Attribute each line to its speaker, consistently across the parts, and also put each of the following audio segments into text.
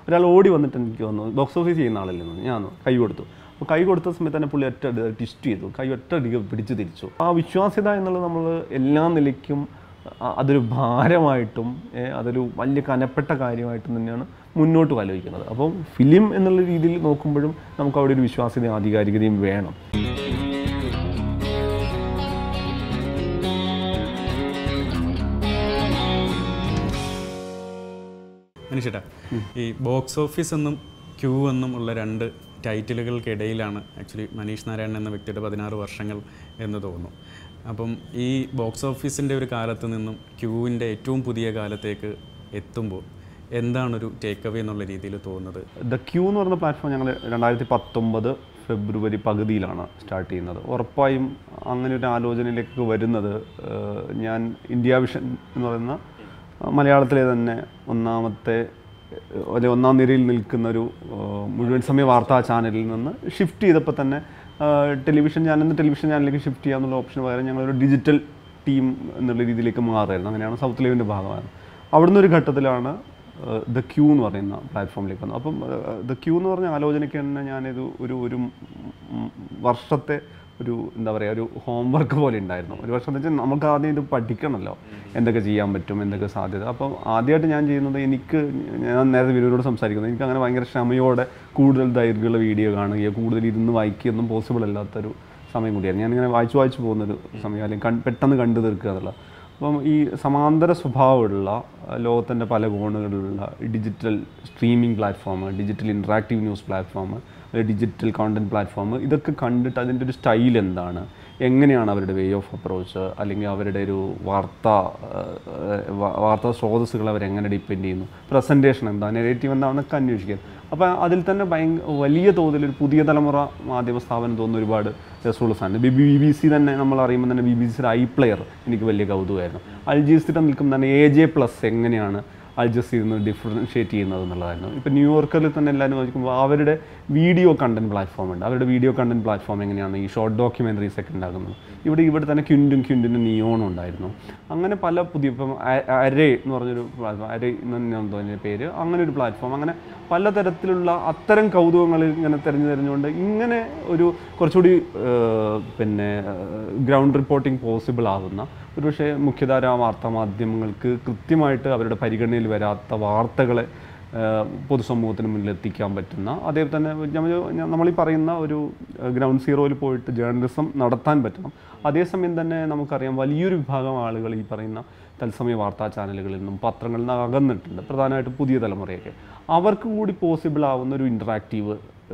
Speaker 1: ഒരാൾ ഓടി വന്നിട്ട് എനിക്ക് വന്നു ബോക്സ് ഓഫീസ് ചെയ്യുന്ന ആളല്ലേ ഞാൻ വന്നു, കൈ കൊടുത്തു അപ്പോൾ കൈ കൊടുത്ത സമയത്ത് തന്നെ പുള്ളി ഒറ്റ ടിസ്റ്റ് ചെയ്തു കൈ ഒറ്റ അടിക്ക് പിടിച്ച് തിരിച്ചു ആ വിശ്വാസ്യത എന്നുള്ളത് നമ്മൾ എല്ലാ നിലയ്ക്കും അ- അതൊരു ഭാരമായിട്ടും ഏ, അതൊരു വലിയ കനപ്പെട്ട കാര്യമായിട്ടും തന്നെയാണ് മുന്നോട്ട് ആലോചിക്കുന്നത് അപ്പം ഫിലിം എന്നുള്ള രീതിയിൽ നോക്കുമ്പോഴും നമുക്ക് അവിടെ ഒരു വിശ്വാസ്യതയും ആധികാരികതയും വേണം
Speaker 2: മനുഷ്യട്ടാ ഈ ബോക്സ് ഓഫീസ് എന്നും ക്യൂ എന്നും ഉള്ള രണ്ട് ടൈറ്റിലുകൾക്കിടയിലാണ് ആക്ച്വലി മനീഷ് നാരായണൻ എന്ന വ്യക്തിയുടെ പതിനാറ് വർഷങ്ങൾ എന്ന് തോന്നുന്നു അപ്പം ഈ ബോക്സ് ഓഫീസിൻ്റെ ഒരു കാലത്ത് നിന്നും ക്യൂവിൻ്റെ ഏറ്റവും പുതിയ കാലത്തേക്ക് എത്തുമ്പോൾ എന്താണൊരു ടേക്ക് അവേ എന്നുള്ള രീതിയിൽ തോന്നുന്നത്
Speaker 1: ദ ക്യൂ എന്ന് പറയുന്ന പ്ലാറ്റ്ഫോം ഞങ്ങൾ രണ്ടായിരത്തി പത്തൊമ്പത് ഫെബ്രുവരി പകുതിയിലാണ് സ്റ്റാർട്ട് ചെയ്യുന്നത് ഉറപ്പായും അങ്ങനെ ഒരു ആലോചനയിലേക്ക് വരുന്നത് ഏഹ്, ഞാൻ ഇന്ത്യ വിഷൻ എന്ന് പറയുന്ന മലയാളത്തിലെ തന്നെ ഒന്നാമത്തെ ഏഹ്, അല്ലെ ഒന്നാം നിരയിൽ നിൽക്കുന്ന ഒരു ഏഹ്, മുഴുവൻ സമയ വാർത്താ ചാനലിൽ നിന്ന് ഷിഫ്റ്റ് ചെയ്തപ്പോൾ തന്നെ ഏഹ്, ടെലിവിഷൻ ചാനലിൽ ടെലിവിഷൻ ചാനലിലേക്ക് ഷിഫ്റ്റ് ചെയ്യാന്നുള്ള ഓപ്ഷൻ പകരം ഞങ്ങളൊരു ഡിജിറ്റൽ ടീം എന്നുള്ള രീതിയിലേക്ക് മാറുമായിരുന്നു അങ്ങനെയാണ് സൗത്ത് ലിവിൻ്റെ ഭാഗമാണ് അവിടുന്ന് ഒരു ഘട്ടത്തിലാണ് ദ ക്യൂ എന്ന് പറയുന്ന പ്ലാറ്റ്ഫോമിലേക്ക് വന്നു അപ്പം ദ ക്യൂ എന്ന് പറഞ്ഞ ആലോചനയ്ക്ക് തന്നെ ഞാനിത് ഒരു ഒരു ഉം വർഷത്തെ ഒരു എന്താ പറയുക ഒരു ഹോംവർക്ക് പോലെ ഉണ്ടായിരുന്നു ഒരു വർഷം എന്ന് വെച്ചാൽ നമുക്ക് ആദ്യം ഇത് പഠിക്കണമല്ലോ എന്തൊക്കെ ചെയ്യാൻ പറ്റും എന്തൊക്കെ സാധ്യത അപ്പം ആദ്യമായിട്ട് ഞാൻ ചെയ്യുന്നത് എനിക്ക് ഞാൻ നേരത്തെ വിനോദോട് സംസാരിക്കുന്നത് എനിക്ക് അങ്ങനെ ഭയങ്കര ക്ഷമയോടെ കൂടുതൽ ദൈർഘ്യമുള്ള വീഡിയോ കാണുകയോ കൂടുതൽ ഇരുന്ന് വായിക്കുകയൊന്നും പോസിബിൾ അല്ലാത്തൊരു സമയം കൂടിയായിരുന്നു ഞാനിങ്ങനെ വായിച്ചു വായിച്ചു പോകുന്നൊരു സമയം അല്ലെങ്കിൽ കൺ- പെട്ടെന്ന് കണ്ടു തീർക്കുക എന്നുള്ള അപ്പം ഈ സമാന്തര സ്വഭാവമുള്ള ലോകത്തിൻ്റെ പല കോണുകളിലുള്ള digital streaming platform digital interactive news platform digital content platform ഇതൊക്കെ കണ്ടിട്ട് അതിൻ്റെ ഒരു സ്റ്റൈൽ എന്താണ് എങ്ങനെയാണ് അവരുടെ വേ ഓഫ് അപ്രോച്ച് അല്ലെങ്കിൽ അവരുടെ ഒരു വാർത്താ ഏഹ്, വാ- വാർത്താ സ്രോതസ്സുകൾ അവരെങ്ങനെ ഡിപ്പെൻഡ് ചെയ്യുന്നു പ്രസൻറ്റേഷൻ എന്താ നെഗറ്റീവ് എന്താണെന്നൊക്കെ അന്വേഷിക്കുക അപ്പോൾ അതിൽ തന്നെ ഭയങ്കര വലിയ തോതിൽ ഒരു പുതിയ തലമുറ മാധ്യമ സ്ഥാപനം തോന്നുന്ന ഒരുപാട് രസമുള്ള സാധനം ബി ബി ബി സി തന്നെ നമ്മൾ അറിയുമ്പോൾ തന്നെ ബി ബി സിയുടെ ഐ പ്ലെയർ എനിക്ക് വലിയ കൗതുകമായിരുന്നു അൽജീസിയുടെ നിൽക്കുമ്പോൾ തന്നെ എ ജെ പ്ലസ് എങ്ങനെയാണ് അൽജസീറിൽ നിന്ന് ഡിഫറൻഷിയേറ്റ് ചെയ്യുന്നത് എന്നുള്ളതായിരുന്നു ഇപ്പോൾ ന്യൂയോർക്കറിൽ തന്നെ എല്ലാവരും നോക്കുമ്പോൾ അവരുടെ വീഡിയോ കണ്ടന്റ് പ്ലാറ്റ്ഫോം ഉണ്ട് അവരുടെ വീഡിയോ കണ്ടന്റ് പ്ലാറ്റ്ഫോം എങ്ങനെയാണ് ഈ ഷോർട്ട് ഡോക്യുമെൻ്ററീസ് ഒക്കെ ഉണ്ടാക്കുന്നത് ഇവിടെ ഇവിടെ തന്നെ ക്യുൻറ്റും ക്യുൻറ്റിനും നിയോണും ഉണ്ടായിരുന്നു അങ്ങനെ പല പുതിയ ഇപ്പം അ- അരേ എന്ന് പറഞ്ഞൊരു പ്ലാറ്റ്ഫോം അരേ എന്ന് തന്നെയാണ് തോന്നിയ പേര് അങ്ങനെ ഒരു പ്ലാറ്റ്ഫോം അങ്ങനെ പലതരത്തിലുള്ള അത്തരം കൗതുകങ്ങൾ ഇങ്ങനെ തിരഞ്ഞു തിരഞ്ഞുകൊണ്ട് ഇങ്ങനെ ഒരു കുറച്ചുകൂടി ഏഹ്, പിന്നെ ഗ്രൗണ്ട് റിപ്പോർട്ടിംഗ് പോസിബിൾ ആകുന്ന ഒരുപക്ഷെ മുഖ്യധാര വാർത്താ മാധ്യമങ്ങൾക്ക് കൃത്യമായിട്ട് അവരുടെ പരിഗണനയിൽ വരാത്ത വാർത്തകളെ ഏഹ്, പൊതുസമൂഹത്തിന് മുന്നിൽ എത്തിക്കാൻ പറ്റുന്ന അതേപോലെ തന്നെ നമ്മൾ നമ്മളീ പറയുന്ന ഒരു ഗ്രൗണ്ട് സീറോയിൽ പോയിട്ട് ജേർണലിസം നടത്താൻ പറ്റണം അതേസമയം തന്നെ നമുക്കറിയാം വലിയൊരു വിഭാഗം ആളുകൾ ഈ പറയുന്ന തത്സമയ വാർത്താ ചാനലുകളിൽ നിന്നും പത്രങ്ങളിൽ നിന്ന് അകന്നിട്ടുണ്ട് പ്രധാനമായിട്ടും പുതിയ തലമുറയൊക്കെ അവർക്ക് കൂടി പോസിബിൾ ആവുന്ന ഒരു ഇൻട്രാക്റ്റീവ്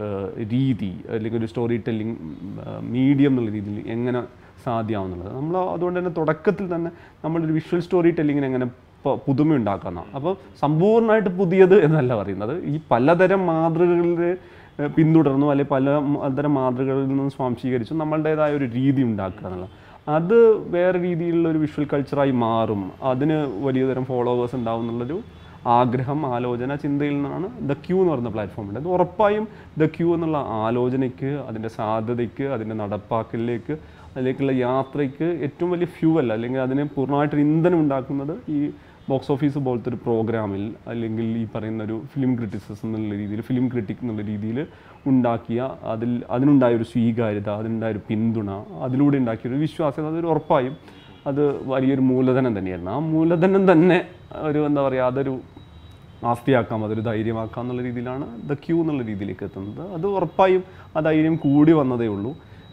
Speaker 1: രീതി അല്ലെങ്കിൽ ഒരു സ്റ്റോറി ടെല്ലിംഗ് മീഡിയം എന്നുള്ള രീതിയിൽ എങ്ങനെ സാധ്യമാവുന്നുള്ളത് നമ്മൾ അതുകൊണ്ട് തന്നെ തുടക്കത്തിൽ തന്നെ നമ്മളൊരു വിഷ്വൽ സ്റ്റോറി ടെല്ലിങ്ങിന് എങ്ങനെ പ- പുതുമ ഉണ്ടാക്കുന്ന അപ്പോൾ സമ്പൂർണ്ണമായിട്ട് പുതിയത് എന്നല്ല പറയുന്നത് ഈ പലതരം മാതൃകകളിൽ ഏഹ്, പിന്തുടർന്നു അല്ലെങ്കിൽ പല തരം മാതൃകകളിൽ നിന്നും സ്വാംശീകരിച്ചു നമ്മളുടേതായ ഒരു രീതി ഉണ്ടാക്കുക എന്നുള്ളത് അത് വേറെ രീതിയിലുള്ള ഒരു വിഷ്വൽ കൾച്ചറായി മാറും അതിന് വലിയ തരം ഫോളോവേഴ്സ് ഉണ്ടാവും എന്നുള്ളൊരു ആഗ്രഹം ആലോചന ചിന്തയിൽ നിന്നാണ് ദ ക്യൂ എന്ന് പറയുന്ന പ്ലാറ്റ്ഫോം ഉണ്ട് അത് ഉറപ്പായും ദ ക്യൂ എന്നുള്ള ആലോചനയ്ക്ക് അതിൻ്റെ സാധ്യതയ്ക്ക് അതിൻ്റെ നടപ്പാക്കലിലേക്ക് അതിലേക്കുള്ള യാത്രയ്ക്ക് ഏറ്റവും വലിയ ഫ്യൂവൽ അല്ലെങ്കിൽ അതിനെ പൂർണ്ണമായിട്ട് ഇന്ധനം ഉണ്ടാക്കുന്നത് ഈ ബോക്സ് ഓഫീസ് പോലത്തെ ഒരു പ്രോഗ്രാമിൽ അല്ലെങ്കിൽ ഈ പറയുന്ന ഒരു ഫിലിം ക്രിറ്റിസിസം എന്നുള്ള രീതിയിൽ ഫിലിം ക്രിറ്റിക് എന്നുള്ള രീതിയിൽ ഉണ്ടാക്കിയ അതിൽ അതിനുണ്ടായ ഒരു സ്വീകാര്യത അതിനുണ്ടായ ഒരു പിന്തുണ അതിലൂടെ ഉണ്ടാക്കിയ ഒരു വിശ്വാസ്യത അതൊരു ഉറപ്പായും അത് വലിയൊരു മൂലധനം തന്നെയായിരുന്നു ആ മൂലധനം തന്നെ ഒരു എന്താ പറയുക അതൊരു ആസ്തിയാക്കാം അതൊരു ധൈര്യമാക്കാം എന്നുള്ള രീതിയിലാണ് ദ ക്യൂ എന്നുള്ള രീതിയിലേക്ക് എത്തുന്നത് അത് ഉറപ്പായും ആ ധൈര്യം കൂടി വന്നതേ ഉള്ളൂ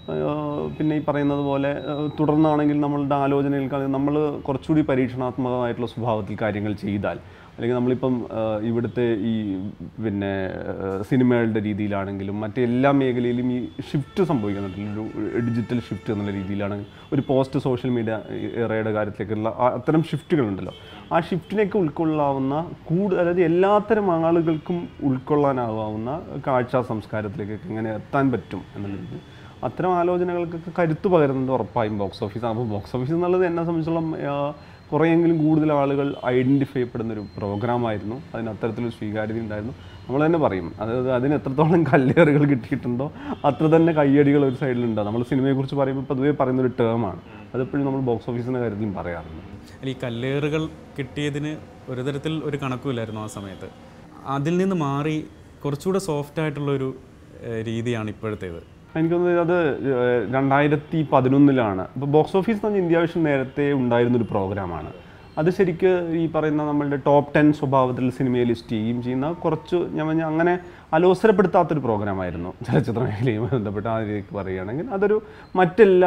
Speaker 1: ആഹ് പിന്നെ ഈ പറയുന്നത് പോലെ ആഹ് തുടർന്നാണെങ്കിൽ നമ്മളുടെ ആലോചനയിൽ നമ്മൾ കുറച്ചുകൂടി പരീക്ഷണാത്മകമായിട്ടുള്ള സ്വഭാവത്തിൽ കാര്യങ്ങൾ ചെയ്താൽ അല്ലെങ്കിൽ നമ്മളിപ്പം ആഹ് ഇവിടുത്തെ ഈ പിന്നെ ആഹ് സിനിമകളുടെ രീതിയിലാണെങ്കിലും മറ്റെല്ലാ മേഖലയിലും ഈ ഷിഫ്റ്റ് സംഭവിക്കുന്നുണ്ടല്ലോ ഒരു ഡിജിറ്റൽ ഷിഫ്റ്റ് എന്നുള്ള രീതിയിലാണെങ്കിൽ ഒരു പോസ്റ്റ് സോഷ്യൽ മീഡിയ എറയുടെ കാര്യത്തിലേക്കുള്ള ആ- അത്തരം ഷിഫ്റ്റുകളുണ്ടല്ലോ ആ ഷിഫ്റ്റിനെയൊക്കെ ഉൾക്കൊള്ളാവുന്ന കൂടുതൽ അതായത് എല്ലാത്തരം ആളുകൾക്കും ഉൾക്കൊള്ളാനാവാവുന്ന കാഴ്ച സംസ്കാരത്തിലേക്കൊക്കെ എങ്ങനെ എത്താൻ പറ്റും എന്നുള്ള രീതി അത്തരം ആലോചനകൾക്കൊക്കെ കരുത്ത് പകരുന്നത് ഉറപ്പായും ബോക്സ് ഓഫീസ് അപ്പോൾ ബോക്സ് ഓഫീസ് എന്നുള്ളത് എന്നെ സംബന്ധിച്ചോളം ആ, കുറേയെങ്കിലും കൂടുതൽ ആളുകൾ ഐഡൻറ്റിഫൈ ചെയ്യപ്പെടുന്ന ഒരു പ്രോഗ്രാമായിരുന്നു അതിന് അത്തരത്തിലൊരു സ്വീകാര്യത ഉണ്ടായിരുന്നു നമ്മൾ തന്നെ പറയും അതായത് അതിന് എത്രത്തോളം കല്ലേറുകൾ കിട്ടിയിട്ടുണ്ടോ അത്ര തന്നെ കയ്യടികൾ ഒരു സൈഡിലുണ്ട് നമ്മൾ സിനിമയെക്കുറിച്ച് പറയുമ്പോൾ പൊതുവേ പറയുന്ന ഒരു ടേമാണ് അതെപ്പോഴും നമ്മൾ ബോക്സ് ഓഫീസിൻ്റെ കാര്യത്തിലും പറയാറുണ്ട്
Speaker 2: അല്ല ഈ കല്ലേറുകൾ കിട്ടിയതിന് ഒരു തരത്തിൽ ഒരു കണക്കുമില്ലായിരുന്നു ആ സമയത്ത് അതിൽ നിന്ന് മാറി കുറച്ചുകൂടെ സോഫ്റ്റ് ആയിട്ടുള്ളൊരു ഏഹ്, രീതിയാണ് ഇപ്പോഴത്തേത്
Speaker 1: എനിക്ക് തോന്നുന്നത് അത് ഏഹ്, രണ്ടായിരത്തി പതിനൊന്നിലാണ് ഇപ്പോൾ ബോക്സ് ഓഫീസ് എന്ന് പറഞ്ഞാൽ ഇന്ത്യ വിഷൻ നേരത്തെ ഉണ്ടായിരുന്നൊരു പ്രോഗ്രാമാണ് അത് ശരിക്ക് ഈ പറയുന്ന നമ്മളുടെ ടോപ്പ് ടെൻ സ്വഭാവത്തിൽ സിനിമയെ ലിസ്റ്റ് ചെയ്യുകയും ചെയ്യുന്ന കുറച്ച് ഞാൻ പറഞ്ഞ അങ്ങനെ അലോസരപ്പെടുത്താത്തൊരു പ്രോഗ്രാമായിരുന്നു ചലച്ചിത്ര മേഖലയുമായി ബന്ധപ്പെട്ട് ആ രീതിക്ക് പറയുകയാണെങ്കിൽ അതൊരു മറ്റെല്ലാ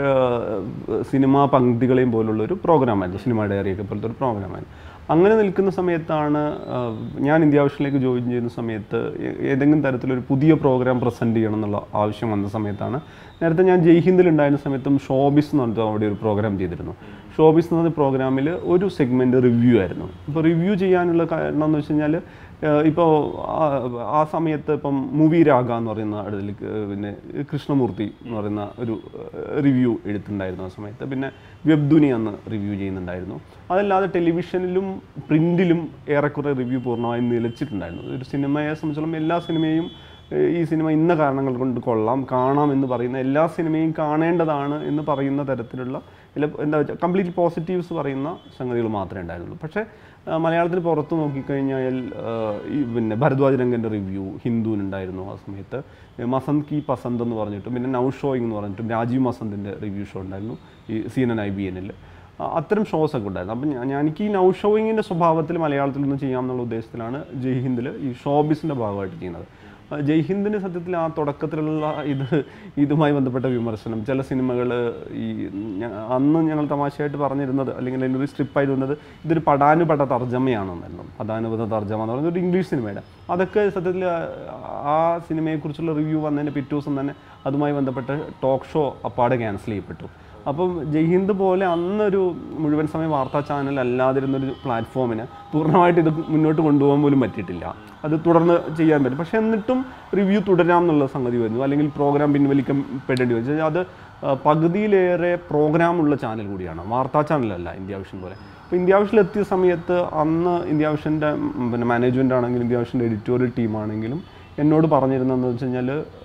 Speaker 1: ഏഹ്, സിനിമാ പങ്ക്തികളെയും പോലുള്ള ഒരു പ്രോഗ്രാമായിരുന്നു സിനിമ ഡയറിയൊക്കെ പോലത്തെ ഒരു പ്രോഗ്രാമായിരുന്നു അങ്ങനെ നിൽക്കുന്ന സമയത്താണ് ആഹ്, ഞാൻ ഇന്ത്യ വിഷനിലേക്ക് ജോയിൻ ചെയ്യുന്ന സമയത്ത് ഏ- ഏതെങ്കിലും തരത്തിലൊരു പുതിയ പ്രോഗ്രാം പ്രസൻറ്റ് ചെയ്യണം എന്നുള്ള ആവശ്യം വന്ന സമയത്താണ് നേരത്തെ ഞാൻ ജയ്ഹിന്ദിൽ ഉണ്ടായിരുന്ന സമയത്തും ഷോബിസ് എന്ന് പറഞ്ഞിട്ട് അവിടെ ഒരു പ്രോഗ്രാം ചെയ്തിരുന്നു ഷോബിസ് എന്ന് പറഞ്ഞ പ്രോഗ്രാമിൽ ഒരു സെഗ്മെൻറ്റ് റിവ്യൂ ആയിരുന്നു ഇപ്പോൾ റിവ്യൂ ചെയ്യാനുള്ള കാരണം എന്ന് വെച്ച് കഴിഞ്ഞാൽ ഇപ്പോൾ ആ സമയത്ത് ഇപ്പം മൂവി രാഗ എന്ന് പറയുന്ന അതിൽ പിന്നെ കൃഷ്ണമൂർത്തി എന്ന് പറയുന്ന ഒരു റിവ്യൂ എഴുത്തുണ്ടായിരുന്നു ആ സമയത്ത് പിന്നെ വെബ്ദുനി അന്ന് റിവ്യൂ ചെയ്യുന്നുണ്ടായിരുന്നു അതല്ലാതെ ടെലിവിഷനിലും പ്രിൻറ്റിലും ഏറെക്കുറെ റിവ്യൂ പൂർണ്ണമായും നിലച്ചിട്ടുണ്ടായിരുന്നു ഒരു സിനിമയെ സംബന്ധിച്ചോളം എല്ലാ സിനിമയും ഏഹ് ഈ സിനിമ ഇന്ന കാരണങ്ങൾ കൊണ്ട് കൊള്ളാം കാണാം എന്ന് പറയുന്ന എല്ലാ സിനിമയും കാണേണ്ടതാണ് എന്ന് പറയുന്ന തരത്തിലുള്ള ഇല്ല എന്താ വെച്ചാൽ കംപ്ലീറ്റ് പോസിറ്റീവ്സ് പറയുന്ന സംഗതികൾ മാത്രമേ ഉണ്ടായിരുന്നുള്ളൂ പക്ഷേ ആ, മലയാളത്തിന് പുറത്ത് നോക്കിക്കഴിഞ്ഞാൽ ആ, ഈ പിന്നെ ഭരദ്വാജ് രംഗൻ്റെ റിവ്യൂ ഹിന്ദുവിനുണ്ടായിരുന്നു ആ സമയത്ത് ഏ, മസന്ത് കി പസന്ത് എന്ന് പറഞ്ഞിട്ടും പിന്നെ നൗ ഷോയിങ് എന്ന് പറഞ്ഞിട്ടും രാജീവ് മസന്തിൻ്റെ റിവ്യൂ ഷോ ഉണ്ടായിരുന്നു ഈ C N N I B എന്നിൽ അത്തരം ഷോസ് ഒക്കെ ഉണ്ടായിരുന്നു അപ്പം ഞാൻ ഞാൻ- എനിക്ക് ഈ നൗ ഷോയിങ്ങിൻ്റെ സ്വഭാവത്തിൽ മലയാളത്തിൽ നിന്ന് ചെയ്യാമെന്നുള്ള ഉദ്ദേശത്തിലാണ് ജയ് ഹിന്ദിൽ ഈ ഷോബിസിൻ്റെ ഭാഗമായിട്ട് ചെയ്യുന്നത് ആ, ജയ് ഹിന്ദിന് സത്യത്തിൽ ആ തുടക്കത്തിലുള്ള ഇത് ഇതുമായി ബന്ധപ്പെട്ട വിമർശനം ചില സിനിമകൾ ഈ ഞ- അന്ന് ഞങ്ങൾ തമാശയായിട്ട് പറഞ്ഞിരുന്നത് അല്ലെങ്കിൽ അതിൻ്റെ ഒരു സ്ട്രിപ്പായിട്ട് വന്നത് ഇതൊരു പടാനുപട തർജ്ജമയാണെന്നായിരുന്നു പടാനുപത തർജ്ജമ എന്ന് പറയുന്നത് ഒരു ഇംഗ്ലീഷ് സിനിമയുടെ അതൊക്കെ സത്യത്തിൽ ആ സിനിമയെക്കുറിച്ചുള്ള റിവ്യൂ വന്നതിന് പിറ്റേ ദിവസം തന്നെ അതുമായി ബന്ധപ്പെട്ട ടോക്ക് ഷോ അപ്പാടെ ക്യാൻസൽ ചെയ്യപ്പെട്ടു അപ്പം ജയ്ഹിന്ദ് പോലെ അന്നൊരു മുഴുവൻ സമയ വാർത്താ ചാനൽ അല്ലാതിരുന്നൊരു പ്ലാറ്റ്ഫോമിന് പൂർണ്ണമായിട്ട് ഇത് മുന്നോട്ട് കൊണ്ടുപോകാൻ പോലും പറ്റിയിട്ടില്ല അത് തുടർന്ന് ചെയ്യാൻ പറ്റും പക്ഷേ എന്നിട്ടും റിവ്യൂ തുടരാം എന്നുള്ള സംഗതി വരുന്നു അല്ലെങ്കിൽ പ്രോഗ്രാം പിൻവലിക്കപ്പെടേണ്ടി വരും അത് ആ, പകുതിയിലേറെ പ്രോഗ്രാമുള്ള ചാനൽ കൂടിയാണ് വാർത്താ ചാനലല്ല ഇന്ത്യ വിഷൻ പോലെ അപ്പോൾ ഇന്ത്യ വിഷനിൽ എത്തിയ സമയത്ത് അന്ന് ഇന്ത്യ വിഷൻ്റെ പിന്നെ മാനേജ്മെൻ്റ് ആണെങ്കിലും ഇന്ത്യ വിഷൻ്റെ എഡിറ്റോറിയൽ ടീമാണെങ്കിലും എന്നോട് പറഞ്ഞിരുന്നതെന്ന് വെച്ച് കഴിഞ്ഞാൽ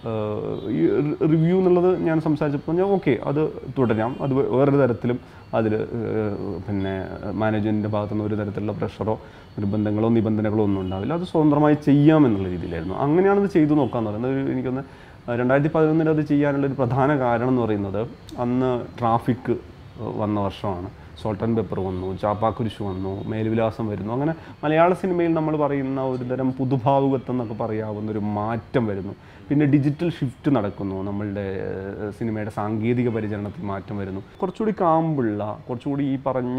Speaker 1: ഈ റിവ്യൂ എന്നുള്ളത് ഞാൻ സംസാരിച്ചപ്പോൾ ഞാൻ ഓക്കെ അത് തുടരാം അത് വേ- വേറൊരു തരത്തിലും അതിൽ പിന്നെ മാനേജ്മെൻറ്റിൻ്റെ ഭാഗത്തുനിന്ന് ഒരു തരത്തിലുള്ള പ്രഷറോ നിർബന്ധങ്ങളോ നിബന്ധനകളോ ഒന്നും ഉണ്ടാവില്ല അത് സ്വതന്ത്രമായി ചെയ്യാമെന്നുള്ള രീതിയിലായിരുന്നു അങ്ങനെയാണത് ചെയ്തു നോക്കാന്ന് പറയുന്നത് ഒരു എനിക്കൊന്ന് രണ്ടായിരത്തി പതിനൊന്നിൽ അത് ചെയ്യാനുള്ള ഒരു പ്രധാന കാരണം എന്ന് പറയുന്നത് അന്ന് ട്രാഫിക് വന്ന വർഷമാണ് സോൾട്ട് ആൻഡ് പെപ്പർ വന്നു ചാപ്പാക്കുരിശ് വന്നു മേൽവിലാസം വരുന്നു അങ്ങനെ മലയാള സിനിമയിൽ നമ്മൾ പറയുന്ന ഒരു തരം പുതുഭാവുകത്വം എന്നൊക്കെ പറയാവുന്ന ഒരു മാറ്റം വരുന്നു പിന്നെ ഡിജിറ്റൽ ഷിഫ്റ്റ് നടക്കുന്നു നമ്മളുടെ ഏഹ്, സിനിമയുടെ സാങ്കേതിക പരിചരണത്തിൽ മാറ്റം വരുന്നു കുറച്ചുകൂടി കാമ്പുള്ള കുറച്ചുകൂടി ഈ പറഞ്ഞ